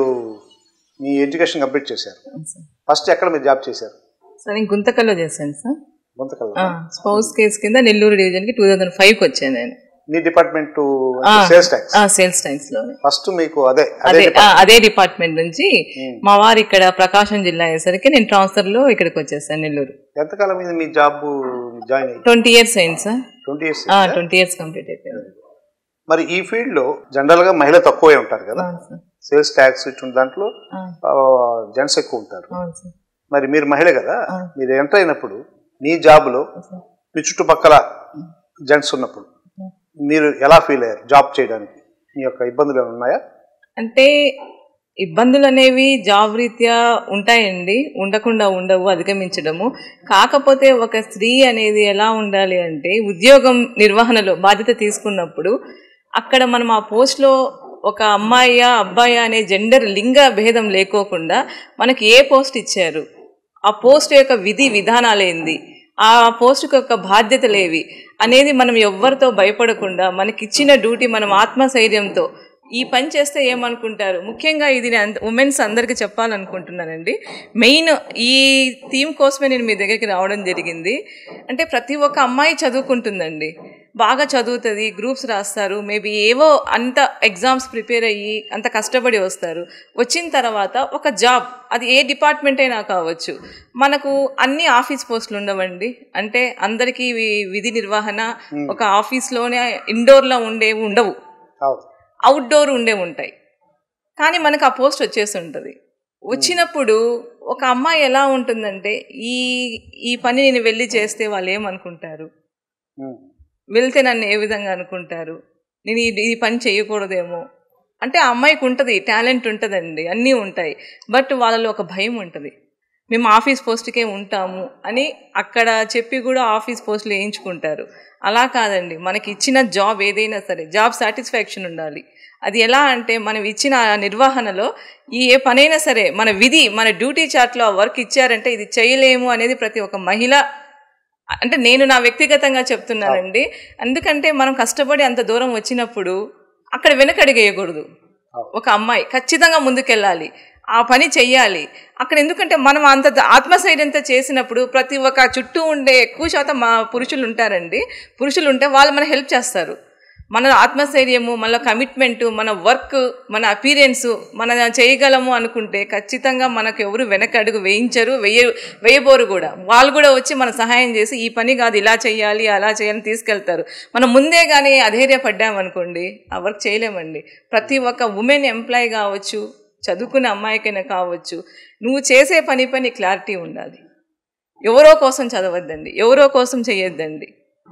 మీ ఎడ్యుకేషన్ కంప్లీట్ చేశారు ఫస్ట్ ఎక్కడ మీరు జాబ్ చేశారు సార్ నేను గుంతకల్లో చేశాను సార్ గుంతకల్ స్పౌస్ కేసు కింద నెల్లూరు డివిజన్కి టూ థౌజండ్ ఫైవ్కి వచ్చాను నేను మీ department sales tax sales times లోనే ఫస్ట్ మీకు అదే అదే అదే ఆ, అదే డిపార్ట్మెంట్ నుంచి మా వారు ఇక్కడ ప్రకాశం జిల్లా అయ్యేసరికి నేను ట్రాన్స్ఫర్ లో ఇక్కడికి వచ్చేసాను నెల్లూరు ఎంతకాలం మీద మీ జాబ్ జాయిన్ అయ్యి ట్వంటీ ఇయర్స్ అయింది sir twenty years twenty years complete అయిపోయింది మరి ఈ ఫీల్డ్ లో జనరల్ గా మహిళ తక్కువే ఉంటారు కదా అవును సార్ సేల్స్ ట్యాక్స్ ఇచ్చిన దాంట్లో ఆ, జెంట్స్ ఎక్కువ ఉంటారు అవును సార్ మరి మీరు మహిళ కదా మీరు ఎంటర్ అయినప్పుడు మీ జాబ్లో మీ చుట్టుపక్కల జెంట్స్ ఉన్నప్పుడు మీరు ఎలా ఫీల్ అయ్యారు జాబ్ చేయడానికి మీ యొక్క ఇబ్బందులు ఏమైనా ఉన్నాయా అంటే ఇబ్బందులు అనేవి జాబ్ రీత్యా ఉంటాయండి ఉండకుండా ఉండవు అధిగమించడము కాకపోతే ఒక స్త్రీ అనేది ఎలా ఉండాలి అంటే ఉద్యోగం నిర్వహణలో బాధ్యత తీసుకున్నప్పుడు అక్కడ మనం ఆ పోస్ట్లో ఒక అమ్మాయి అబ్బాయి అనే జెండర్ లింగ భేదం లేకోకుండా మనకి ఏ పోస్ట్ ఇచ్చారు ఆ పోస్ట్ యొక్క విధి విధానాలేంది ఆ పోస్టుకు యొక్క బాధ్యతలేవి అనేది మనం ఎవ్వరితో భయపడకుండా మనకిచ్చిన డ్యూటీ మనం ఆత్మస్థైర్యంతో ఈ పని చేస్తే ఏమనుకుంటారు ముఖ్యంగా ఇది ఉమెన్స్ అందరికీ చెప్పాలనుకుంటున్నానండి మెయిన్ ఈ థీమ్ కోసమే నేను మీ దగ్గరికి రావడం జరిగింది అంటే ప్రతి ఒక్క అమ్మాయి చదువుకుంటుందండి బాగా చదువుతుంది గ్రూప్స్ రాస్తారు మేబీ ఏవో అంత ఎగ్జామ్స్ ప్రిపేర్ అయ్యి అంత కష్టపడి వస్తారు వచ్చిన తర్వాత ఒక జాబ్ అది ఏ డిపార్ట్మెంట్ అయినా కావచ్చు మనకు అన్ని ఆఫీస్ పోస్టులు ఉండవండి అంటే అందరికీ వి- విధి నిర్వహణ ఒక ఆఫీస్లోనే ఇండోర్లో ఉండేవి ఉండవు అవును అవుట్డోర్ ఉండే ఉంటాయి కానీ మనకు ఆ పోస్ట్ వచ్చేసి ఉంటుంది వచ్చినప్పుడు ఒక అమ్మాయి ఎలా ఉంటుందంటే ఈ ఈ పని నేను వెళ్ళి చేస్తే వాళ్ళు ఏమనుకుంటారు ఉమ్. వెళ్తే నన్ను ఏ విధంగా అనుకుంటారు నేను ఈ ఈ పని చేయకూడదేమో అంటే ఆ అమ్మాయికి ఉంటుంది టాలెంట్ ఉంటుందండి అన్నీ ఉంటాయి బట్ వాళ్ళలో ఒక భయం ఉంటుంది మేము ఆఫీస్ పోస్ట్కే ఉంటాము అని అక్కడ చెప్పి కూడా ఆఫీస్ పోస్టులు వేయించుకుంటారు అలా కాదండి మనకి ఇచ్చిన జాబ్ ఏదైనా సరే జాబ్ సాటిస్ఫాక్షన్ ఉండాలి అది ఎలా అంటే మనం ఇచ్చిన ఆ నిర్వహణలో ఈ ఏ పనైనా సరే మన విధి మన డ్యూటీ చార్ట్లో ఆ వర్క్ ఇచ్చారంటే ఇది చేయలేము అనేది ప్రతి ఒక్క మహిళ అంటే నేను నా వ్యక్తిగతంగా చెప్తున్నానండి ఎందుకంటే మనం కష్టపడి అంత దూరం వచ్చినప్పుడు అక్కడ వెనకడిగేయకూడదు ఒక అమ్మాయి ఖచ్చితంగా ముందుకెళ్ళాలి ఆ పని చెయ్యాలి అక్కడ ఎందుకంటే మనం అంత ఆత్మస్థైర్యంతో చేసినప్పుడు ప్రతి ఒక్క చుట్టూ ఉండే ఎక్కువ శాతం మా పురుషులు ఉంటారండి పురుషులు ఉంటే వాళ్ళు మన హెల్ప్ చేస్తారు మన ఆత్మస్థైర్యము మన కమిట్మెంట్ మన వర్క్ మన అపీరియన్స్ మన చేయగలము అనుకుంటే ఖచ్చితంగా మనకు ఎవరు వెనక అడుగు వేయించరు వేయ వేయబోరు కూడా వాళ్ళు కూడా వచ్చి మన సహాయం చేసి ఈ పని కాదు ఇలా చేయాలి అలా చేయాలని తీసుకెళ్తారు మనం ముందే కానీ అధైర్యపడ్డామనుకోండి ఆ వర్క్ చేయలేమండి ప్రతి ఒక్క ఉమెన్ ఎంప్లాయ్ కావచ్చు చదువుకునే అమ్మాయికైనా కావచ్చు నువ్వు చేసే పని పని క్లారిటీ ఉండాలి ఎవరో కోసం చదవద్దండి ఎవరో కోసం చేయొద్దండి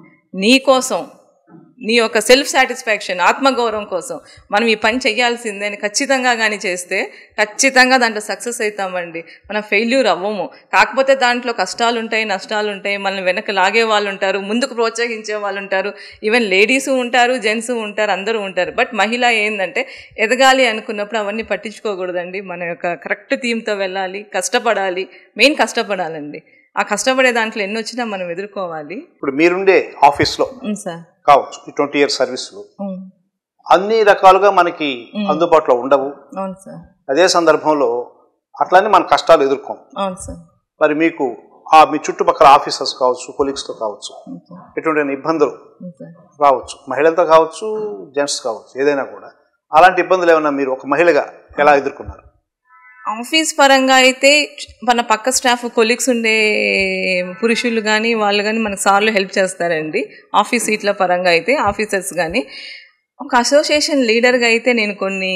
నీ కోసం నీ యొక్క సెల్ఫ్ సాటిస్ఫాక్షన్ ఆత్మగౌరవం కోసం మనం ఈ పని చేయాల్సిందే అని ఖచ్చితంగా కానీ చేస్తే ఖచ్చితంగా దాంట్లో సక్సెస్ అవుతామండి మనం ఫెయిల్యూర్ అవ్వము కాకపోతే దాంట్లో కష్టాలు ఉంటాయి నష్టాలు ఉంటాయి మనల్ని వెనక లాగే వాళ్ళు ఉంటారు ముందుకు ప్రోత్సహించే వాళ్ళు ఉంటారు ఈవెన్ లేడీస్ ఉంటారు జెంట్స్ ఉంటారు అందరూ ఉంటారు బట్ మహిళ ఏంటంటే ఎదగాలి అనుకున్నప్పుడు అవన్నీ పట్టించుకోకూడదండి మన యొక్క కరెక్ట్ థీమ్తో వెళ్ళాలి కష్టపడాలి మెయిన్ కష్టపడాలండి ఆ కష్టపడే దాంట్లో ఎన్ని వచ్చినా మనం ఎదుర్కోవాలి ఇప్పుడు మీరుండే ఆఫీస్లో ఉం, సార్ కావచ్చు ఈ ట్వంటీ ఇయర్స్ సర్వీస్లో ఉం. అన్ని రకాలుగా మనకి అందుబాటులో ఉండవు అవును సార్ అదే సందర్భంలో అట్లానే మన కష్టాలు ఎదుర్కోం అవును సార్ మరి మీకు ఆ మీ చుట్టుపక్కల ఆఫీసర్స్ కావచ్చు కొలీగ్స్తో కావచ్చు ఎటువంటి ఇబ్బందులు అవును సార్ రావచ్చు మహిళలతో కావచ్చు జెంట్స్ కావచ్చు ఏదైనా కూడా అలాంటి ఇబ్బందులు ఏమన్నా మీరు ఒక మహిళగా ఎలా ఎదుర్కొన్నారు ఆఫీస్ పరంగా అయితే మన పక్క స్టాఫ్ కొలీగ్స్ ఉండే పురుషులు కానీ వాళ్ళు కానీ మనకు సార్లు హెల్ప్ చేస్తారండి ఆఫీస్ సీట్ల పరంగా అయితే ఆఫీసర్స్ కానీ ఒక అసోసియేషన్ లీడర్గా అయితే నేను కొన్ని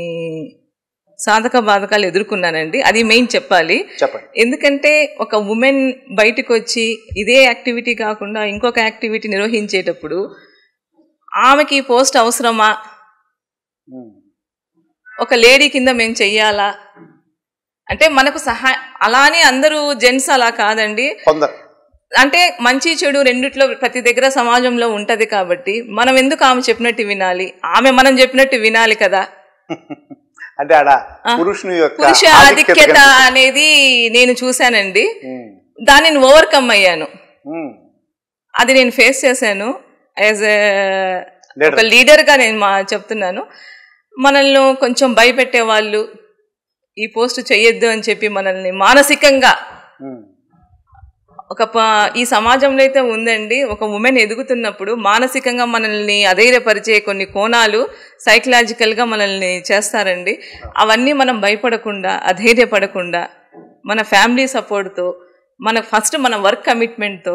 సాధక బాధకాలు ఎదుర్కొన్నానండి అది మెయిన్ చెప్పాలి చెప్పండి ఎందుకంటే ఒక ఉమెన్ బయటకు వచ్చి ఇదే యాక్టివిటీ కాకుండా ఇంకొక యాక్టివిటీ నిర్వహించేటప్పుడు ఆమెకి ఈ పోస్ట్ అవసరమా ఉమ్. ఒక లేడీ కింద మేము చెయ్యాలా అంటే మనకు సహాయ అలానే అందరూ జెంట్స్ అలా కాదండి కొందరు అంటే మంచి చెడు రెండిట్లో ప్రతి దగ్గర సమాజంలో ఉంటది కాబట్టి మనం ఎందుకు ఆమె చెప్పినట్టు వినాలి ఆమె మనం చెప్పినట్టు వినాలి కదా అంటే ఆడ పురుషుని యొక్క పురుష ఆధిక్యత ఆధిక్యత కనిపిస్తుంది. అనేది నేను చూశానండి ఉమ్. దానిని ఓవర్కమ్ అయ్యాను ఉమ్. అది నేను ఫేస్ చేశాను యాజ్ Leader. ఒక లీడర్గా నేను మా చెప్తున్నాను మనల్ని కొంచెం భయపెట్టే వాళ్ళు ఈ పోస్ట్ చెయ్యొద్దు అని చెప్పి మనల్ని మానసికంగా ఉమ్. ఒక ప- ఈ సమాజంలో అయితే ఉందండి ఒక ఉమెన్ ఎదుగుతున్నప్పుడు మానసికంగా మనల్ని అధైర్యపరిచే కొన్ని కోణాలు సైకలాజికల్గా మనల్ని చేస్తారండి అవన్నీ మనం భయపడకుండా అధైర్యపడకుండా మన ఫ్యామిలీ సపోర్ట్తో మన ఫస్ట్ మన వర్క్ కమిట్మెంట్తో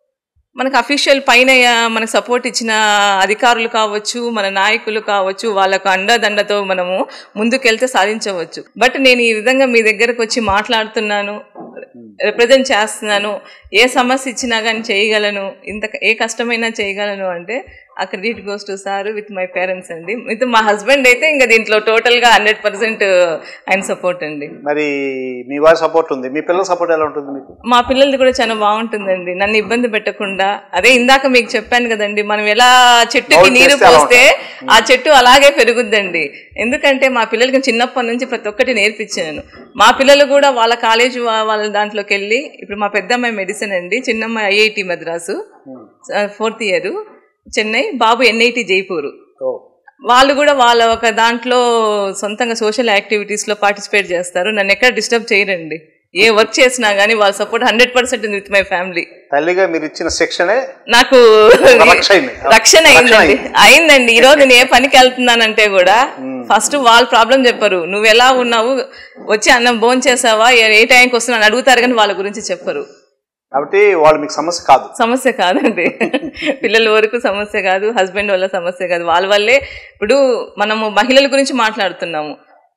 మనకు అఫీషియల్ పైన మనకు సపోర్ట్ ఇచ్చిన అధికారులు కావచ్చు మన నాయకులు కావచ్చు వాళ్ళకు అండదండతో మనము ముందుకెళ్తే సాధించవచ్చు బట్ నేను ఈ విధంగా మీ దగ్గరకు వచ్చి మాట్లాడుతున్నాను రిప్రజెంట్ చేస్తున్నాను ఏ సమస్య ఇచ్చినా కానీ చేయగలను ఇంత ఏ కష్టమైనా చేయగలను అంటే ఆ credit goes to sir with my parents అండి విత్ మా హస్బెండ్ అయితే ఇంకా దీంట్లో టోటల్గా హండ్రెడ్ పర్సెంట్ ఆయన సపోర్ట్ అండి మరి మీ వారి సపోర్ట్ ఉంది మీ పిల్లల సపోర్ట్ ఎలా ఉంటుంది మీకు మా పిల్లలది కూడా చాలా బాగుంటుందండి నన్ను ఇబ్బంది పెట్టకుండా అదే ఇందాక మీకు చెప్పాను కదండి మనం ఎలా చెట్టుకి Mold నీరు చేస్తే అలా పోస్తే ఆ చెట్టు అలాగే పెరుగుద్దండి ఎందుకంటే మా పిల్లలకి చిన్నప్పటి నుంచి ప్రతి ఒక్కటి నేర్పించాను మా పిల్లలు కూడా వాళ్ళ కాలేజ్ వాళ్ళ దాంట్లోకి వెళ్ళి ఇప్పుడు మా పెద్దమ్మాయి మెడిసిన్ అండి చిన్నమ్మాయి IIT Madras fourth year Chennai బాబు ఎన్ఐటి జైపూర్ ఓ వాళ్ళు కూడా వాళ్ళ ఒక దాంట్లో సొంతంగా సోషల్ యాక్టివిటీస్లో పార్టిసిపేట్ చేస్తారు నన్ను ఎక్కడ డిస్టర్బ్ చేయరండి ఏ వర్క్ చేసినా కానీ వాళ్ళ సపోర్ట్ హండ్రెడ్ పర్సెంట్ ఉంది విత్ మై ఫ్యామిలీ తల్లిగా మీరు ఇచ్చిన శిక్షణే నాకు రక్ష అయింది. రక్షణ రక్షణ అయిందండి అయింది. అయిందండి ఈ రోజు నేను ఏ పనికి వెళ్తున్నానంటే కూడా ఫస్ట్ వాళ్ళ ప్రాబ్లం చెప్పరు నువ్వు ఎలా ఉన్నావు వచ్చి అన్నం భోజనం చేసావా ఏ ఏ టైంకి వస్తున్నావు అని అడుగుతారు కానీ వాళ్ళ గురించి చెప్పరు కాబట్టి వాళ్ళు మీకు సమస్య కాదు సమస్య కాదండి పిల్లల వరకు సమస్య కాదు హస్బెండ్ వల్ల సమస్య కాదు వాళ్ళ వల్లే ఇప్పుడు మనము మహిళల గురించి మాట్లాడుతున్నాము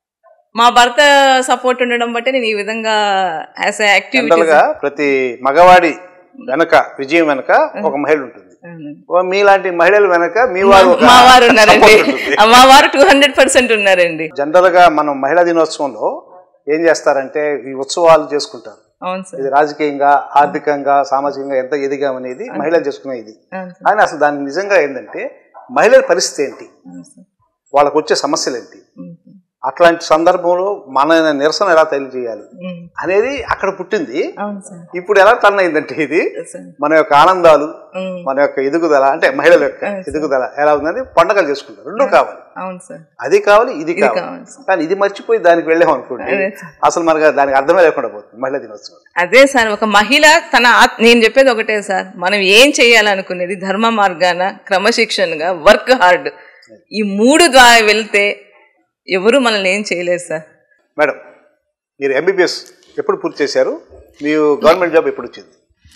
మా భర్త సపోర్ట్ ఉండడం బట్టి నేను ఈ విధంగా యాజ్ జనరల్ యాక్టివిటీ గా ప్రతి మగవాడి వెనక విజయం వెనక ఒక మహిళ ఉంటుంది ఓ మీలాంటి మహిళల వెనక మీ వారు ఒక మా వారు ఉన్నారండి support ఉంటుంది. మా వారు టూ హండ్రెడ్ పర్సెంట్ ఉన్నారండి జనరల్ గా మనం మహిళా దినోత్సవంలో ఏం చేస్తారంటే ఈ ఉత్సవాలు చేసుకుంటారు అవును సార్ ఇది రాజకీయంగా ఆర్థికంగా సామాజికంగా ఎంత ఎదిగాం అనేది మహిళలు చేసుకునే ఇది అవును సార్ కానీ అసలు దానికి నిజంగా ఏంటంటే మహిళల పరిస్థితి ఏంటి అవును సార్ వాళ్ళకు వచ్చే సమస్యలు ఏంటి ఉమ్, అట్లాంటి సందర్భంలో మన నిరసన ఎలా తెలియజేయాలి ఉమ్, అనేది అక్కడ పుట్టింది అవును సార్ ఇప్పుడు ఎలా టర్న్ అయిందంటే ఇది సార్ మన యొక్క ఆనందాలు ఉమ్, మన యొక్క ఎదుగుదల అంటే మహిళల యొక్క ఎదుగుదల ఎలా ఉందని పండగలు చేసుకుంటారు రెండు కావాలి అవును సార్ అది కావాలి ఇది కావాలి కావాలి సార్. కానీ ఇది మర్చిపోయి దానికి వెళ్ళాం అనుకోండి అదే సార్. అసలు మనకు దానికి అర్థమే లేకుండా పోతుంది మహిళా దినోత్సవం అదే సార్ ఒక మహిళ తన ఆత్- నేను చెప్పేది ఒకటే సార్ మనం ఏం చేయాలనుకునేది ధర్మ మార్గాన క్రమశిక్షణగా వర్క్ హార్డ్ ఈ మూడు ద్వారా వెళ్తే ఎవరు మనల్ని ఏం చేయలేదు సార్ మేడం మీరు ఎంబీబీఎస్ ఎప్పుడు పూర్తి చేశారు మీరు గవర్నమెంట్ జాబ్ ఎప్పుడు వచ్చింది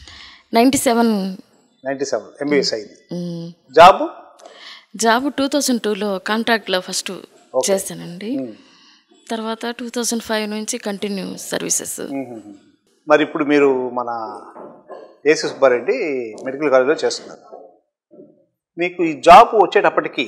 ninety seven ninety seven MBS అయింది జాబ్ జాబ్ టూ థౌజండ్ టూలో కాంట్రాక్ట్లో ఫస్ట్ చేశానండి తర్వాత టూ థౌజండ్ ఫైవ్ నుంచి కంటిన్యూ సర్వీసెస్ మరి ఇప్పుడు మీరు మన ఏసీ సుబ్బారెడ్డి మెడికల్ కాలేజ్లో చేస్తున్నారు మీకు ఈ జాబ్ వచ్చేటప్పటికి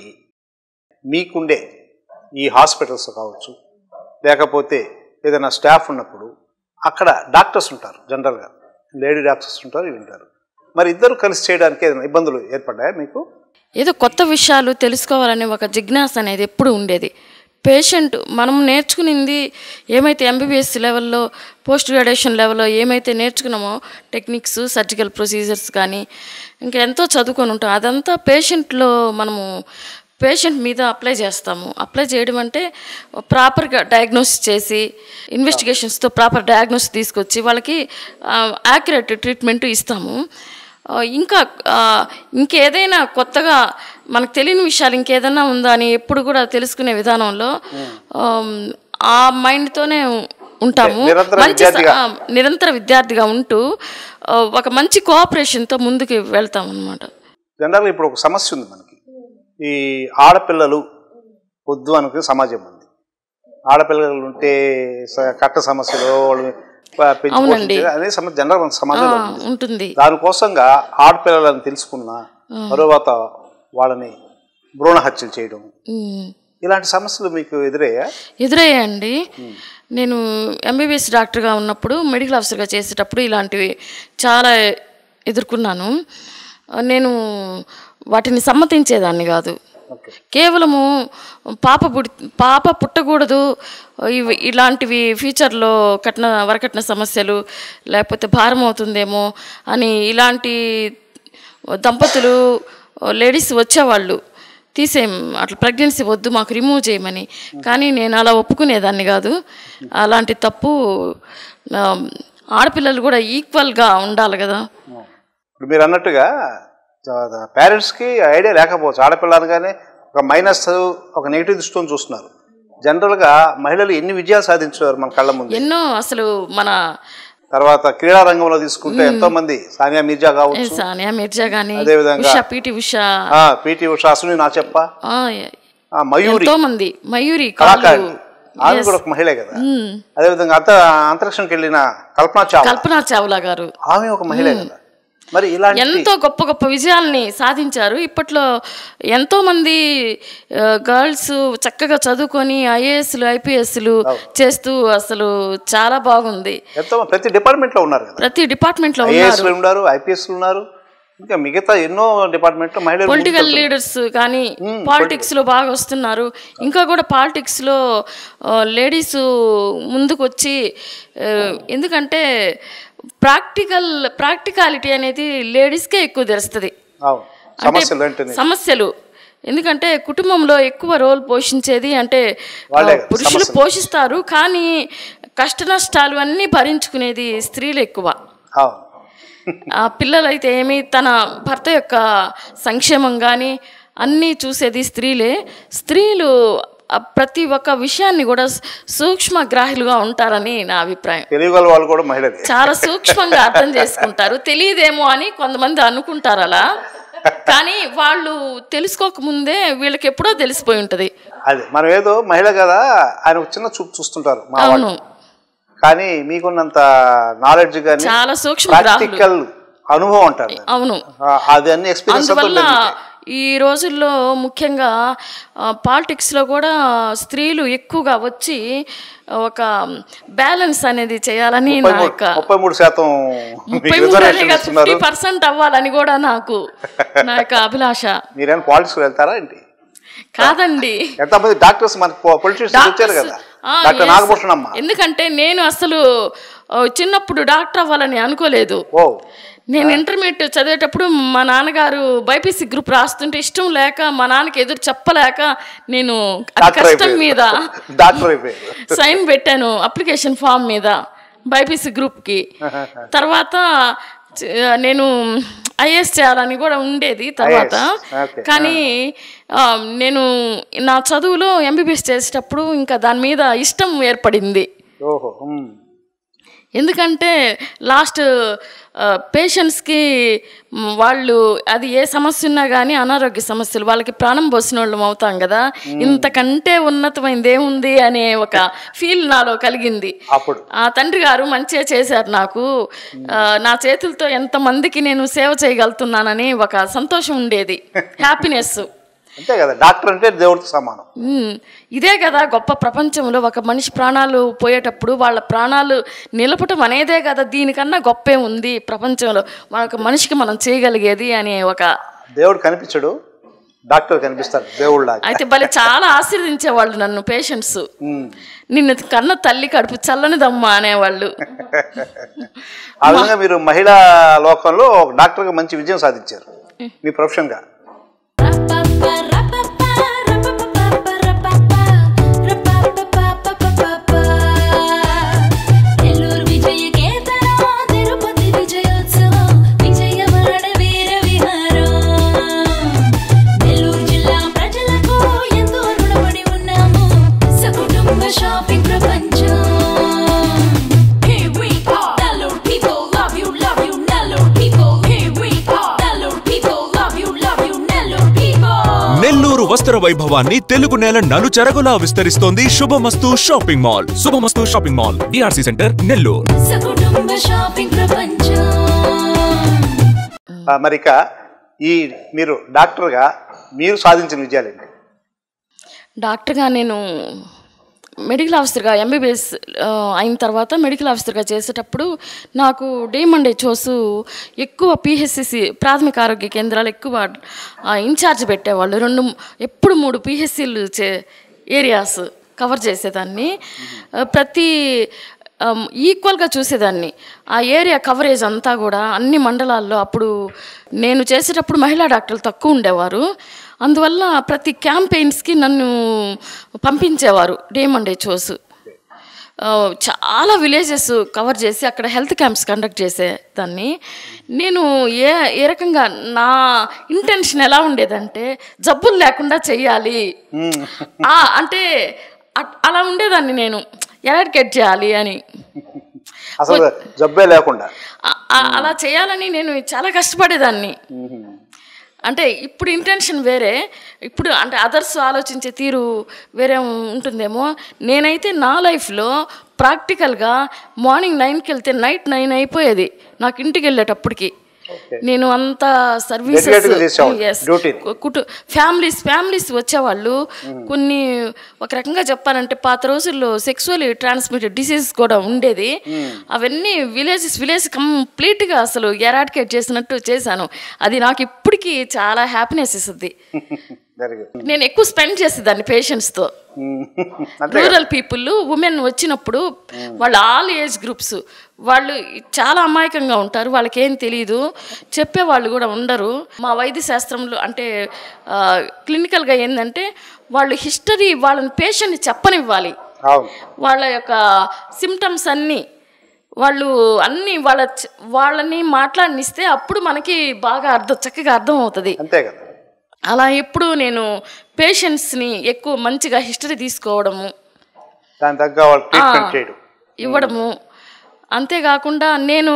మీకుండే ఈ హాస్పిటల్స్ కావచ్చు లేకపోతే ఏదైనా స్టాఫ్ ఉన్నప్పుడు అక్కడ డాక్టర్స్ ఉంటారు జనరల్గా లేడీ డాక్టర్స్ ఉంటారు ఇవి ఉంటారు మరి ఇద్దరు కలిసి చేయడానికి ఏదైనా ఇబ్బందులు ఏర్పడ్డాయా మీకు ఏదో కొత్త విషయాలు తెలుసుకోవాలనే ఒక జిజ్ఞాస అనేది ఎప్పుడు ఉండేది పేషెంట్ మనం నేర్చుకునింది ఏమైతే ఎంబీబీఎస్ లెవెల్లో పోస్ట్ గ్రాడ్యుయేషన్ లెవెల్లో ఏమైతే నేర్చుకున్నామో టెక్నిక్స్ సర్జికల్ ప్రొసీజర్స్ కానీ ఇంకా ఎంతో చదువుకొని ఉంటాం అదంతా పేషెంట్లో మనము పేషెంట్ మీద అప్లై చేస్తాము అప్లై చేయడం అంటే ప్రాపర్గా డయాగ్నోసిస్ చేసి ఇన్వెస్టిగేషన్స్తో ప్రాపర్ డయాగ్నోసిస్ తీసుకొచ్చి వాళ్ళకి యాక్యురేట్ ట్రీట్మెంట్ ఇస్తాము ఆ, ఇంకా ఆ, ఇంకేదైనా కొత్తగా మనకు తెలియని విషయాలు ఇంకేదైనా ఉందా అని ఎప్పుడు కూడా తెలుసుకునే విధానంలో ఆమ్, ఆ మైండ్తోనే ఉంటాము నిరంతర మంచి స- విద్యార్థిగా. ఆ, నిరంతర విద్యార్థిగా ఉంటూ ఆ, ఒక మంచి కోఆపరేషన్తో ముందుకు వెళ్తాం అనమాట జనరల్గా ఇప్పుడు ఒక సమస్య ఉంది మనకి ఈ ఆడపిల్లలు వద్దు అనుకునే సమాజం ఉంది ఆడపిల్లలు ఉంటే స- కట్ట సమస్యలు వాళ్ళు ప- పెంచి అవునండి. పోషించే అనే సమస్య జనరల్ మన సమాజంలో ఉంది. ఉంటుంది దానికోసంగా ఆడపిల్లలను తెలుసుకున్న తరువాత వాళ్ళని భ్రూణ హత్యలు చేయడం ఉమ్. ఇలాంటి సమస్యలు మీకు ఎదురయ్యా ఎదురయ్యాయండి నేను ఎంబీబీఎస్ డాక్టర్గా ఉన్నప్పుడు మెడికల్ ఆఫీసర్గా చేసేటప్పుడు ఇలాంటివి చాలా ఎదుర్కొన్నాను నేను వాటిని సమ్మతించేదాన్ని కాదు కేవలము పాప పుడి పాప పుట్టకూడదు ఇవి ఇలాంటివి ఫ్యూచర్లో కట్న వరకట్న సమస్యలు లేకపోతే భారం అవుతుందేమో అని ఇలాంటి దంపతులు లేడీస్ వచ్చేవాళ్ళు తీసేం అట్లా ప్రెగ్నెన్సీ వద్దు మాకు రిమూవ్ చేయమని కానీ నేను అలా ఒప్పుకునేదాన్ని కాదు అలాంటి తప్పు ఆ, ఆడపిల్లలు కూడా ఈక్వల్గా ఉండాలి కదా ఇప్పుడు మీరు అన్నట్టుగా పేరెంట్స్కి ఐడియా లేకపోవచ్చు ఆడపిల్ల అనగానే ఒక మైనస్ ఒక నెగిటివ్ దృష్టితో చూస్తున్నారు జనరల్గా మహిళలు ఎన్ని విజయాలు సాధించారు మన కళ్ళ ముందు ఎన్నో అసలు మన తర్వాత క్రీడా రంగంలో తీసుకుంటే ఎంతో మంది సానియా మిర్జా కావచ్చు సానియా మిర్జా కానీ అదేవిధంగా- ఉషా పిటి ఉషా ఆ, పిటి ఉషా అశ్విని నా చెప్ప ఆ, ఆ, మయూరి ఎంతో మంది మయూరి కళాకారి కాళ్ళు ఆమె కూడా ఒక మహిళే కదా అదేవిధంగా అంత అంతరిక్షంకి వెళ్ళిన కల్పనా చావ్లా కల్పనా చావ్లా గారు ఆమె ఒక మహిళే కదా మరి ఇలాంటి ఎంతో గొప్ప గొప్ప విజయాల్ని సాధించారు ఇప్పట్లో ఎంతో మంది గర్ల్స్ చక్కగా చదువుకొని ఐఏఎస్లు ఐపీఎస్లు చేస్తూ అసలు చాలా బాగుంది ఎంతో ప్రతి డిపార్ట్మెంట్ లో ఉన్నారు కదా ప్రతి డిపార్ట్మెంట్లో ఐఏఎస్ ఉన్నారు ఉన్నారు ఐపీఎస్ ఉన్నారు ఇంకా మిగతా ఎన్నో డిపార్ట్మెంట్ లో మహిళలు పొలిటికల్ ముందుకు లీడర్స్ కానీ పాలిటిక్స్ లో బాగా వస్తున్నారు ఇంకా కూడా పాలిటిక్స్ లో లేడీస్ ముందుకు వచ్చి ఆ, ఎందుకంటే ప్రాక్టికల్ ప్రాక్టికాలిటీ అనేది లేడీస్కే ఎక్కువ తెలుస్తుంది వెళ్తున్నారు. అవును సమస్యలు వెంటనే సమస్యలు ఎందుకంటే కుటుంబంలో ఎక్కువ రోల్ పోషించేది అంటే ఆ, వాళ్ళే కదా, పురుషులు సమస్యలు. పోషిస్తారు కానీ కష్ట నష్టాలు అన్నీ భరించుకునేది స్త్రీలు ఎక్కువ అవును ఆ పిల్లలైతే ఏమి తన భర్త యొక్క సంక్షేమం కానీ అన్నీ చూసేది స్త్రీలే స్త్రీలు ఆ ప్రతి ఒక్క విషయాన్ని కూడా సూక్ష్మ గ్రాహులుగా ఉంటారని నా అభిప్రాయం తెలుగు వాళ్ళు కూడా మహిళలే చాలా సూక్ష్మంగా అర్థం చేసుకుంటారు తెలియదేమో అని కొంతమంది అనుకుంటారు అలా కానీ వాళ్ళు తెలుసుకోకముందే వీళ్ళకి ఎప్పుడో తెలిసిపోయి ఉంటుంది అదే మనం ఏదో మహిళ కదా ఆయన ఒక చిన్న చూపు చూస్తుంటారు మా వాళ్ళు అవును కానీ మీకున్నంత నాలెడ్జ్ కానీ చాలా సూక్ష్మ గ్రాహులు ప్రాక్టికల్ అనుభవం అంటారు దాన్ని. అవును ఆ, అది అన్ని ఎక్స్పీరియన్స్ అందువల్ల ఈ రోజుల్లో ముఖ్యంగా పాలిటిక్స్లో కూడా స్త్రీలు ఎక్కువగా వచ్చి ఒక బ్యాలెన్స్ అనేది చేయాలని నా యొక్క ముప్పై మూడు శాతం ముప్పై రిజర్వేషన్ ఫిఫ్టీ ఇస్తున్నారు పర్సెంట్ అవ్వాలని కూడా నాకు నా యొక్క అభిలాష మీరేమైనా పాలిటిక్స్ వెళ్తారా ఏంటి కాదండి ఎంతమంది డాక్టర్స్ మనకి పొలిటీషియన్స్ వచ్చారు డాక్టర్స్- కదా ఆ, డాక్టర్ yes. నాగభూషణ్ అమ్మ ఎందుకంటే నేను అసలు ఆ, చిన్నప్పుడు డాక్టర్ అవ్వాలని అనుకోలేదు ఓ నేను ఇంటర్మీడియట్ చదివేటప్పుడు మా నాన్నగారు బైపీసీ గ్రూప్ రాస్తుంటే ఇష్టం లేక మా నాన్నకి ఎదురు చెప్పలేక నేను అతి డాక్టర్ కష్టం అయిపోయారు మీద డాక్టర్ అయిపోయారు సైన్ పెట్టాను అప్లికేషన్ ఫామ్ మీద బైపీసీ గ్రూప్కి తర్వాత చ- నేను ఐఏఎస్ చేయాలని కూడా ఉండేది తర్వాత IAS, okay. కానీ ఆ, నేను నా చదువులో ఎంబీబీఎస్ చేసేటప్పుడు ఇంకా దాని మీద ఇష్టం ఏర్పడింది ఓహో ఉమ్. ఎందుకంటే లాస్ట్ పేషెంట్స్కి వాళ్ళు అది ఏ సమస్య ఉన్నా కానీ అనారోగ్య సమస్యలు వాళ్ళకి ప్రాణం పోసిన వాళ్ళం అవుతాం కదా ఇంతకంటే ఉన్నతమైనది ఏముంది అనే ఒక ఫీల్ నాలో కలిగింది అప్పుడు ఆ తండ్రి గారు మంచిగా చేశారు నాకు ఆ, నా చేతులతో ఎంతమందికి నేను సేవ చేయగలుగుతున్నానని ఒక సంతోషం ఉండేది హ్యాపీనెస్ అంతే కదా డాక్టర్ అంటే దేవుడితో సమానం ఉమ్, ఇదే కదా గొప్ప ప్రపంచంలో ఒక మనిషి ప్రాణాలు పోయేటప్పుడు వాళ్ళ ప్రాణాలు నిలపటం అనేదే కదా దీనికన్నా గొప్పే ఉంది ప్రపంచంలో మనకు మనిషికి మనం చేయగలిగేది అనే ఒక దేవుడు కనిపించడు డాక్టర్ కనిపిస్తారు దేవుళ్ళ అయితే భలే చాలా ఆశీర్వదించేవాళ్ళు నన్ను పేషెంట్స్ నిన్ను కన్న తల్లి కడుపు చల్లనిదమ్మా అనేవాళ్ళు ఆ విధంగా మీరు మహిళా లోకంలో ఒక డాక్టర్గా మంచి విజయం సాధించారు మీ ప్రొఫెషన్గా Ra-pa-pa-ra-pa-pa. వస్త్ర వైభవాన్ని తెలుగు నేల నలుచెరగులా విస్తరిస్తోంది Shubhamastu shopping mall Shubhamastu shopping mall DRC centre Nellore సకుటుంబ షాపింగ్ ప్రపంచం ఆ, మరి ఇక ఈ మీరు డాక్టర్గా మీరు సాధించిన విజయాలేంటి డాక్టర్గా నేను మెడికల్ ఆఫీసర్గా ఎంబీబీఎస్ అయిన తర్వాత మెడికల్ ఆఫీసర్గా చేసేటప్పుడు నాకు డేమండే చోసు ఎక్కువ పిహెచ్సిసి ప్రాథమిక ఆరోగ్య కేంద్రాలు ఎక్కువ ఆ, ఇన్ఛార్జ్ పెట్టేవాళ్ళు రెండు ఎప్పుడు మూడు పిహెచ్సిలు చే ఏరియాస్ కవర్ చేసేదాన్ని ఆ, ప్రతి ఆమ్, ఈక్వల్గా చూసేదాన్ని ఆ ఏరియా కవరేజ్ అంతా కూడా అన్ని మండలాల్లో అప్పుడు నేను చేసేటప్పుడు మహిళా డాక్టర్లు తక్కువ ఉండేవారు అందువల్ల ప్రతి క్యాంపెయిన్స్కి నన్ను పంపించేవారు డేమండే చోసు ఆ, చాలా విలేజెస్ కవర్ చేసి అక్కడ హెల్త్ క్యాంప్స్ కండక్ట్ చేసేదాన్ని నేను ఏ ఏ రకంగా నా ఇంటెన్షన్ ఎలా ఉండేదంటే జబ్బులు లేకుండా చెయ్యాలి ఆ, అంటే అ- అలా ఉండేదాన్ని నేను ఎరాడికేట్ చేయాలి అని అసలు జబ్బే లేకుండా ఆ- ఆ- అలా చేయాలని నేను చాలా కష్టపడేదాన్ని అంటే ఇప్పుడు ఇంటెన్షన్ వేరే ఇప్పుడు అంటే అదర్స్ ఆలోచించే తీరు వేరే ఉంటుందేమో నేనైతే నా లైఫ్లో ప్రాక్టికల్గా మార్నింగ్ నైన్కి వెళ్తే నైట్ నైన్ అయిపోయేది నాకు ఇంటికి వెళ్ళేటప్పటికి నేను అంత సర్వీసెస్ Dedicated గా చేసేవాళ్ళు, duty ని. కుటు ఫ్యామిలీస్ ఫ్యామిలీస్ వచ్చేవాళ్ళు కొన్ని ఒక రకంగా చెప్పాలంటే పాత రోజుల్లో సెక్సువల్ ట్రాన్స్మిటెడ్ డిసీజెస్ కూడా ఉండేది అవన్నీ విలేజెస్ విలేజ్ కంప్లీట్గా అసలు ఎరాడికేట్ చేసినట్టు చేశాను అది నాకు ఇప్పటికీ చాలా హ్యాపీనెస్ ఇస్తుంది వెరీ గుడ్ నేను ఎక్కువ స్పెండ్ చేసేదాన్ని పేషెంట్స్తో అంతే రూరల్ పీపుల్ ఉమెన్ వచ్చినప్పుడు వాళ్ళు ఆల్ ఏజ్ గ్రూప్స్ వాళ్ళు చాలా అమాయకంగా ఉంటారు వాళ్ళకి ఏం తెలియదు చెప్పేవాళ్ళు కూడా ఉండరు మా వైద్య శాస్త్రంలో అంటే క్లినికల్గా ఏంటంటే వాళ్ళు హిస్టరీ వాళ్ళని పేషెంట్ని చెప్పనివ్వాలి అవును వాళ్ళ యొక్క సిమ్టమ్స్ అన్నీ వాళ్ళు అన్నీ వాళ్ళ చ- వాళ్ళని మాట్లాడినిస్తే అప్పుడు మనకి బాగా అర్థం చక్కగా అర్థం అవుతుంది అంతే కదా అలా ఎప్పుడు నేను పేషెంట్స్ని ఎక్కువ మంచిగా హిస్టరీ తీసుకోవడము దాని తగ్గ వాళ్ళు ట్రీట్మెంట్ చేయడం ఇవ్వడము అంతేకాకుండా నేను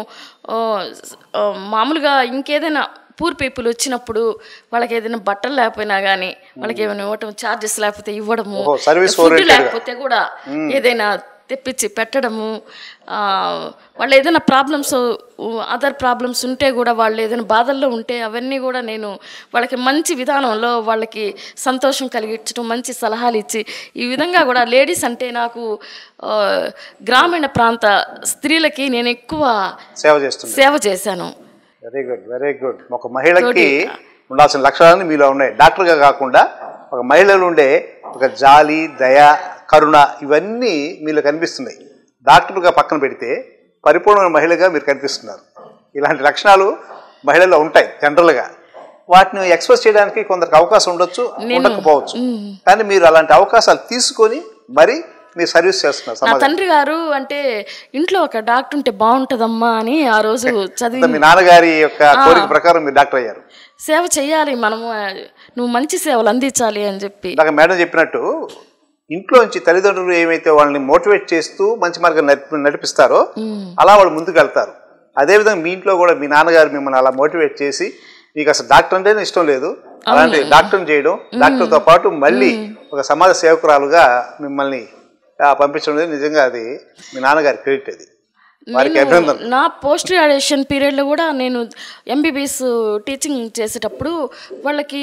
ఆ, స- ఆ, మామూలుగా ఇంకేదైనా పూర్ పీపుల్ వచ్చినప్పుడు వాళ్ళకి ఏదైనా బట్టలు లేకపోయినా కానీ వాళ్ళకి ఏమైనా ఇవ్వటం ఛార్జెస్ లేకపోతే ఇవ్వడము ఓహో, service ఫుడ్ oriented గా. లేకపోతే కూడా ఏదైనా తెప్పించి పెట్టడము ఆ, వాళ్ళు ఏదైనా ప్రాబ్లమ్స్ అదర్ ప్రాబ్లమ్స్ ఉంటే కూడా వాళ్ళు ఏదైనా బాధల్లో ఉంటే అవన్నీ కూడా నేను వాళ్ళకి మంచి విధానంలో వాళ్ళకి సంతోషం కలిగించడం మంచి సలహాలు ఇచ్చి ఈ విధంగా కూడా లేడీస్ అంటే నాకు ఆ, గ్రామీణ ప్రాంత స్త్రీలకి నేను ఎక్కువ సేవ చేస్తుంది సేవ చేశాను వెరీ గుడ్ వెరీ గుడ్ ఒక మహిళకి ఉండాల్సిన లక్షణాలన్నీ మీలో ఉన్నాయి డాక్టర్గా కాకుండా ఒక మహిళలు ఉండే ఒక జాలి దయ కరుణ ఇవన్నీ మీలో కనిపిస్తున్నాయి డాక్టర్గా పక్కన పెడితే పరిపూర్ణమైన మహిళగా మీరు కనిపిస్తున్నారు ఇలాంటి లక్షణాలు మహిళల్లో ఉంటాయి జనరల్గా వాటిని ఎక్స్ప్రెస్ చేయడానికి కొందరికి అవకాశం ఉండొచ్చు ఉండకపోవచ్చు కానీ మీరు అలాంటి అవకాశాలు తీసుకొని మరి మీరు సర్వీస్ చేస్తున్నారు నా సమాజం తండ్రి గారు అంటే ఇంట్లో ఒక డాక్టర్ ఉంటే బాగుంటుందమ్మా అని ఆ రోజు చదివి మీ నాన్నగారి యొక్క కోరిక ప్రకారం మీరు డాక్టర్ అయ్యారు సేవ చేయాలి మనము ఆ, నువ్వు మంచి సేవలు అందించాలి అని చెప్పి ఇందాక మేడం చెప్పినట్టు ఇంట్లోంచి తల్లిదండ్రులు ఏమైతే వాళ్ళని మోటివేట్ చేస్తూ మంచి మార్గం నడిపి నడిపిస్తారో అలా వాళ్ళు ముందుకు వెళ్తారు అదేవిధంగా మీ ఇంట్లో కూడా మీ నాన్నగారు మిమ్మల్ని అలా మోటివేట్ చేసి మీకు అసలు డాక్టర్ అంటేనే ఇష్టం లేదు అలాంటి డాక్టర్ని చేయడం డాక్టర్తో పాటు మళ్ళీ ఒక సమాజ సేవకురాలుగా మిమ్మల్ని ఆ, పంపించడం అనేది నిజంగా అది మీ నాన్నగారి క్రెడిట్ అది వారికి నేను అభినందన నా పోస్ట్ గ్రాడ్యుయేషన్ పీరియడ్లో కూడా నేను ఎంబీబీఎస్ టీచింగ్ చేసేటప్పుడు వాళ్ళకి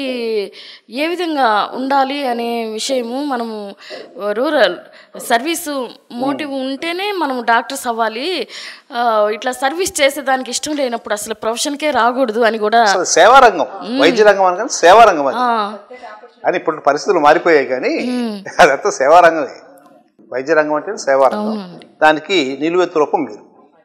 ఏ విధంగా ఉండాలి అనే విషయము మనము రూరల్ సర్వీసు మోటివ్ ఉంటేనే మనం డాక్టర్స్ అవ్వాలి ఆ, ఇట్లా సర్వీస్ చేసేదానికి ఇష్టం లేనప్పుడు అసలు ప్రొఫెషన్కే రాకూడదు అని కూడా అసలు సేవారంగం వైద్య రంగం అనగానే సేవారంగం అది ఆ, కానీ ఇప్పుడు పరిస్థితులు మారిపోయాయి కానీ అదంతా సేవారంగమే వైద్య రంగం అంటే సేవారంగం దానికి నిలువెత్తు రూపం మీరు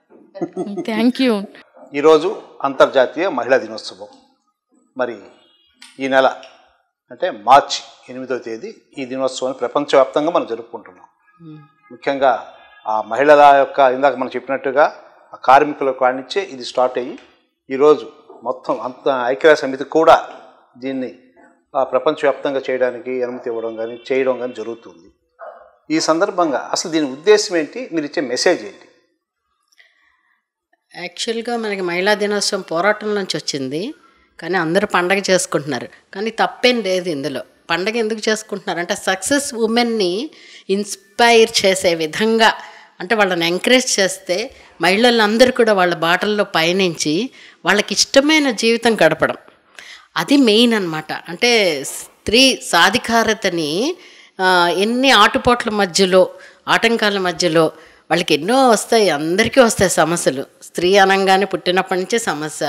థ్యాంక్ యూ ఈరోజు అంతర్జాతీయ మహిళా దినోత్సవం మరి ఈ నెల అంటే మార్చి ఎనిమిదవ తేదీ ఈ దినోత్సవాన్ని ప్రపంచవ్యాప్తంగా మనం జరుపుకుంటున్నాం ముఖ్యంగా ఆ మహిళల యొక్క ఇందాక మనం చెప్పినట్టుగా ఆ కార్మికుల కానిచ్చే ఇది స్టార్ట్ అయ్యి ఈరోజు మొత్తం అంత ఐక్యరాజ్య సమితి కూడా దీన్ని ఆ, ప్రపంచవ్యాప్తంగా చేయడానికి అనుమతి ఇవ్వడం కానీ చేయడం కానీ జరుగుతుంది ఈ సందర్భంగా అసలు దీని ఉద్దేశం ఏంటి మీరు ఇచ్చే మెసేజ్ ఏంటి యాక్చువల్గా మనకి మహిళా దినోత్సవం పోరాటం నుంచి వచ్చింది కానీ అందరూ పండగ చేసుకుంటున్నారు కానీ తప్పేం లేదు ఇందులో పండగ ఎందుకు చేసుకుంటున్నారు అంటే సక్సెస్ ఉమెన్ని ఇన్స్పైర్ చేసే విధంగా అంటే వాళ్ళని ఎంకరేజ్ చేస్తే మహిళలందరూ కూడా వాళ్ళ బాటల్లో పయనించి వాళ్ళకి ఇష్టమైన జీవితం గడపడం అది మెయిన్ అన్నమాట అంటే స్త్రీ సాధికారతని ఆ, ఎన్ని ఆటుపోట్ల మధ్యలో ఆటంకాల మధ్యలో వాళ్ళకి ఎన్నో వస్తాయి అందరికీ వస్తాయి సమస్యలు స్త్రీ అనగానే పుట్టినప్పటి నుంచి సమస్య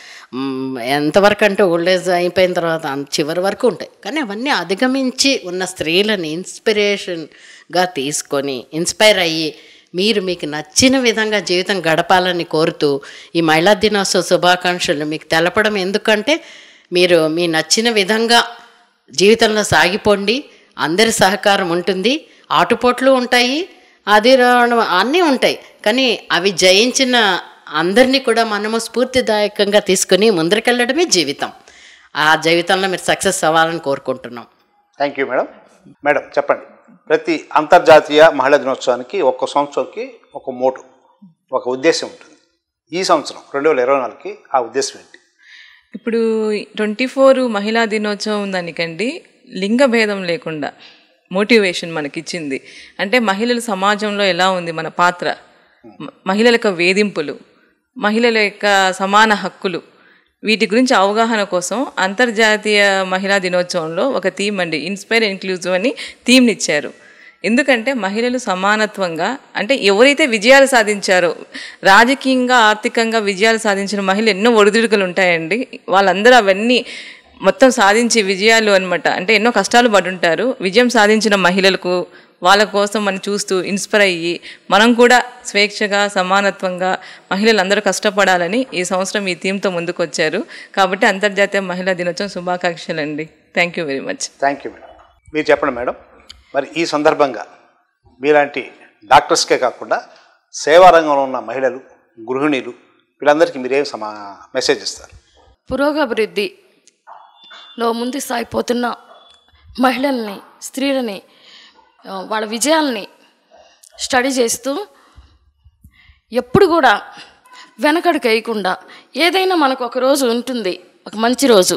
మ్, ఎంతవరకు అంటే ఓల్డ్ ఏజ్ అయిపోయిన తర్వాత అంత చివరి వరకు ఉంటాయి కానీ అవన్నీ అధిగమించి ఉన్న స్త్రీలని ఇన్స్పిరేషన్గా తీసుకొని ఇన్స్పైర్ అయ్యి మీరు మీకు నచ్చిన విధంగా జీవితం గడపాలని కోరుతూ ఈ మహిళా దినోత్సవ శుభాకాంక్షలు మీకు తెలపడం ఎందుకంటే మీరు మీ నచ్చిన విధంగా జీవితంలో సాగిపోండి అందరి సహకారం ఉంటుంది ఆటుపోట్లు ఉంటాయి అది రావడం అన్నీ ఉంటాయి కానీ అవి జయించిన అందరినీ కూడా మనము స్ఫూర్తిదాయకంగా తీసుకుని ముందరికెళ్ళడమే జీవితం ఆ జీవితంలో మీరు సక్సెస్ అవ్వాలని కోరుకుంటున్నాం థ్యాంక్ యూ మేడం మేడం చెప్పండి ప్రతి అంతర్జాతీయ మహిళా దినోత్సవానికి ఒక్క సంవత్సరంకి ఒక మోటు ఒక ఉద్దేశం ఉంటుంది ఈ సంవత్సరం రెండు వేల ఇరవై నాలుగుకి ఆ ఉద్దేశం ఏంటి ఇప్పుడు ట్వంటీ ఫోర్ మహిళా దినోత్సవం దానికండి లింగ భేదం లేకుండా మోటివేషన్ మనకిచ్చింది అంటే మహిళల సమాజంలో ఎలా ఉంది మన పాత్ర మ- మహిళల యొక్క వేధింపులు మహిళల యొక్క సమాన హక్కులు వీటి గురించి అవగాహన కోసం అంతర్జాతీయ మహిళా దినోత్సవంలో ఒక థీమ్ అండి ఇన్స్పైర్ ఇన్క్లూజివ్ అని థీమ్ని ఇచ్చారు ఎందుకంటే మహిళలు సమానత్వంగా అంటే ఎవరైతే విజయాలు సాధించారో రాజకీయంగా ఆర్థికంగా విజయాలు సాధించిన మహిళలు ఎన్నో ఒడిదుడుకులు ఉంటాయండి వాళ్ళందరూ అవన్నీ మొత్తం సాధించి విజయాలు అనమాట అంటే ఎన్నో కష్టాలు పడుంటారు విజయం సాధించిన మహిళలకు వాళ్ళ కోసం మనం చూస్తూ ఇన్స్పైర్ అయ్యి మనం కూడా స్వేచ్ఛగా సమానత్వంగా మహిళలందరూ కష్టపడాలని ఈ సంవత్సరం ఈ థీమ్తో ముందుకు వచ్చారు కాబట్టి అంతర్జాతీయ మహిళా దినోత్సవం శుభాకాంక్షలు అండి thank you very much thank you madam మీరు చెప్పండి మేడం మరి ఈ సందర్భంగా మీలాంటి డాక్టర్స్కే కాకుండా సేవా రంగంలో ఉన్న మహిళలు గృహిణీలు వీళ్ళందరికీ మీరేం సమా మెసేజ్ ఇస్తారు పురోగభివృద్ధిలో ముందు సాగిపోతున్న మహిళల్ని స్త్రీలని ఆ, వాళ్ళ విజయాల్ని స్టడీ చేస్తూ ఎప్పుడు కూడా వెనకడుకు వేయకుండా ఏదైనా మనకు ఒక రోజు ఉంటుంది ఒక మంచి రోజు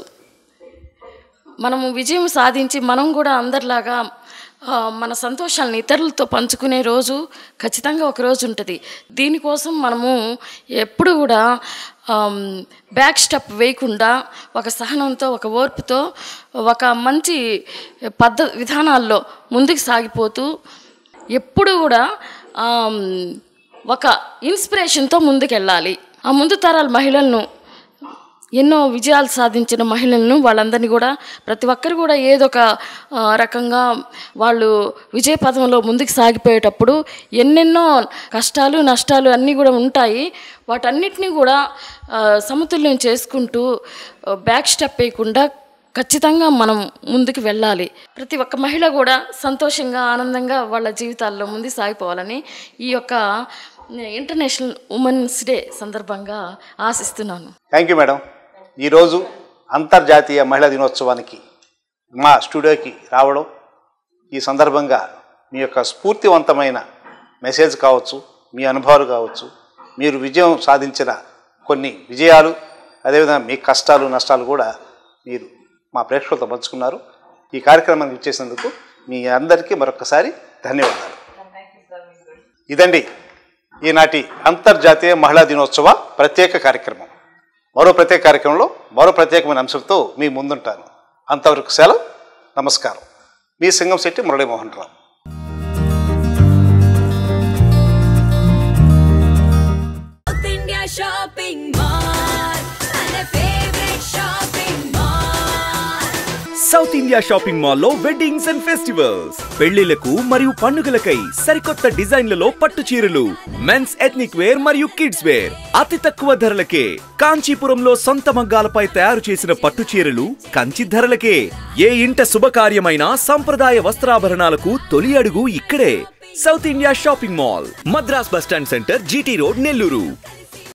మనము విజయం సాధించి మనం కూడా అందరిలాగా ఆ, మన సంతోషాలను ఇతరులతో పంచుకునే రోజు ఖచ్చితంగా ఒక రోజు ఉంటుంది దీనికోసం మనము ఎప్పుడు కూడా ఆమ్, బ్యాక్ స్టెప్ వేయకుండా ఒక సహనంతో ఒక ఓర్పుతో ఒక మంచి పద్ధ విధానాల్లో ముందుకు సాగిపోతూ ఎప్పుడు కూడా ఆమ్, ఒక ఇన్స్పిరేషన్తో ముందుకెళ్ళాలి ఆ ముందు తరాల మహిళలను ఎన్నో విజయాలు సాధించిన మహిళలను వాళ్ళందరినీ కూడా ప్రతి ఒక్కరు కూడా ఏదో ఒక ఆ, రకంగా వాళ్ళు విజయ పదంలో ముందుకు సాగిపోయేటప్పుడు ఎన్నెన్నో కష్టాలు నష్టాలు అన్నీ కూడా ఉంటాయి వాటన్నిటినీ కూడా ఆ, సమతుల్యం చేసుకుంటూ ఆ, బ్యాక్ స్టెప్ వేయకుండా ఖచ్చితంగా మనం ముందుకు వెళ్ళాలి ప్రతి ఒక్క మహిళ కూడా సంతోషంగా ఆనందంగా వాళ్ళ జీవితాల్లో ముందుకు సాగిపోవాలని ఈ యొక్క ఇంటర్నేషనల్ ఉమెన్స్ డే సందర్భంగా ఆశిస్తున్నాను థ్యాంక్ యూ మేడం ఈరోజు అంతర్జాతీయ మహిళా దినోత్సవానికి మా స్టూడియోకి రావడం ఈ సందర్భంగా మీ యొక్క స్ఫూర్తివంతమైన మెసేజ్ కావచ్చు మీ అనుభవాలు కావచ్చు మీరు విజయం సాధించిన కొన్ని విజయాలు అదేవిధంగా మీ కష్టాలు నష్టాలు కూడా మీరు మా ప్రేక్షకులతో పంచుకున్నారు ఈ కార్యక్రమానికి ఇచ్చేసినందుకు మీ అందరికీ మరొకసారి ధన్యవాదాలు ఇదండి ఈనాటి అంతర్జాతీయ మహిళా దినోత్సవ ప్రత్యేక కార్యక్రమం మరో ప్రత్యేక కార్యక్రమంలో మరో ప్రత్యేకమైన అంశంతో మీ ముందుంటాను అంతవరకు సెలవు నమస్కారం మీ Singam Shetty Muralimohan Rao South India shopping mall and a favorite shopping mall. South India షాపింగ్ మాల్లో వెడ్డింగ్స్ అండ్ ఫెస్టివల్స్ పెళ్లిలకు మరియు పండుగలకై సరికొత్త డిజైన్లలో పట్టు చీరలు మెన్స్ ఎథ్నిక్ వేర్ మరియు కిడ్స్ వేర్ అతి తక్కువ ధరలకే కాంచీపురంలో సొంత మగ్గాలపై తయారు చేసిన పట్టు చీరలు కంచి ధరలకే ఏ ఇంట శుభకార్యమైన సంప్రదాయ వస్త్రాభరణాలకు తొలి అడుగు ఇక్కడే South India shopping mall Madras bus stand centre G T road Nellore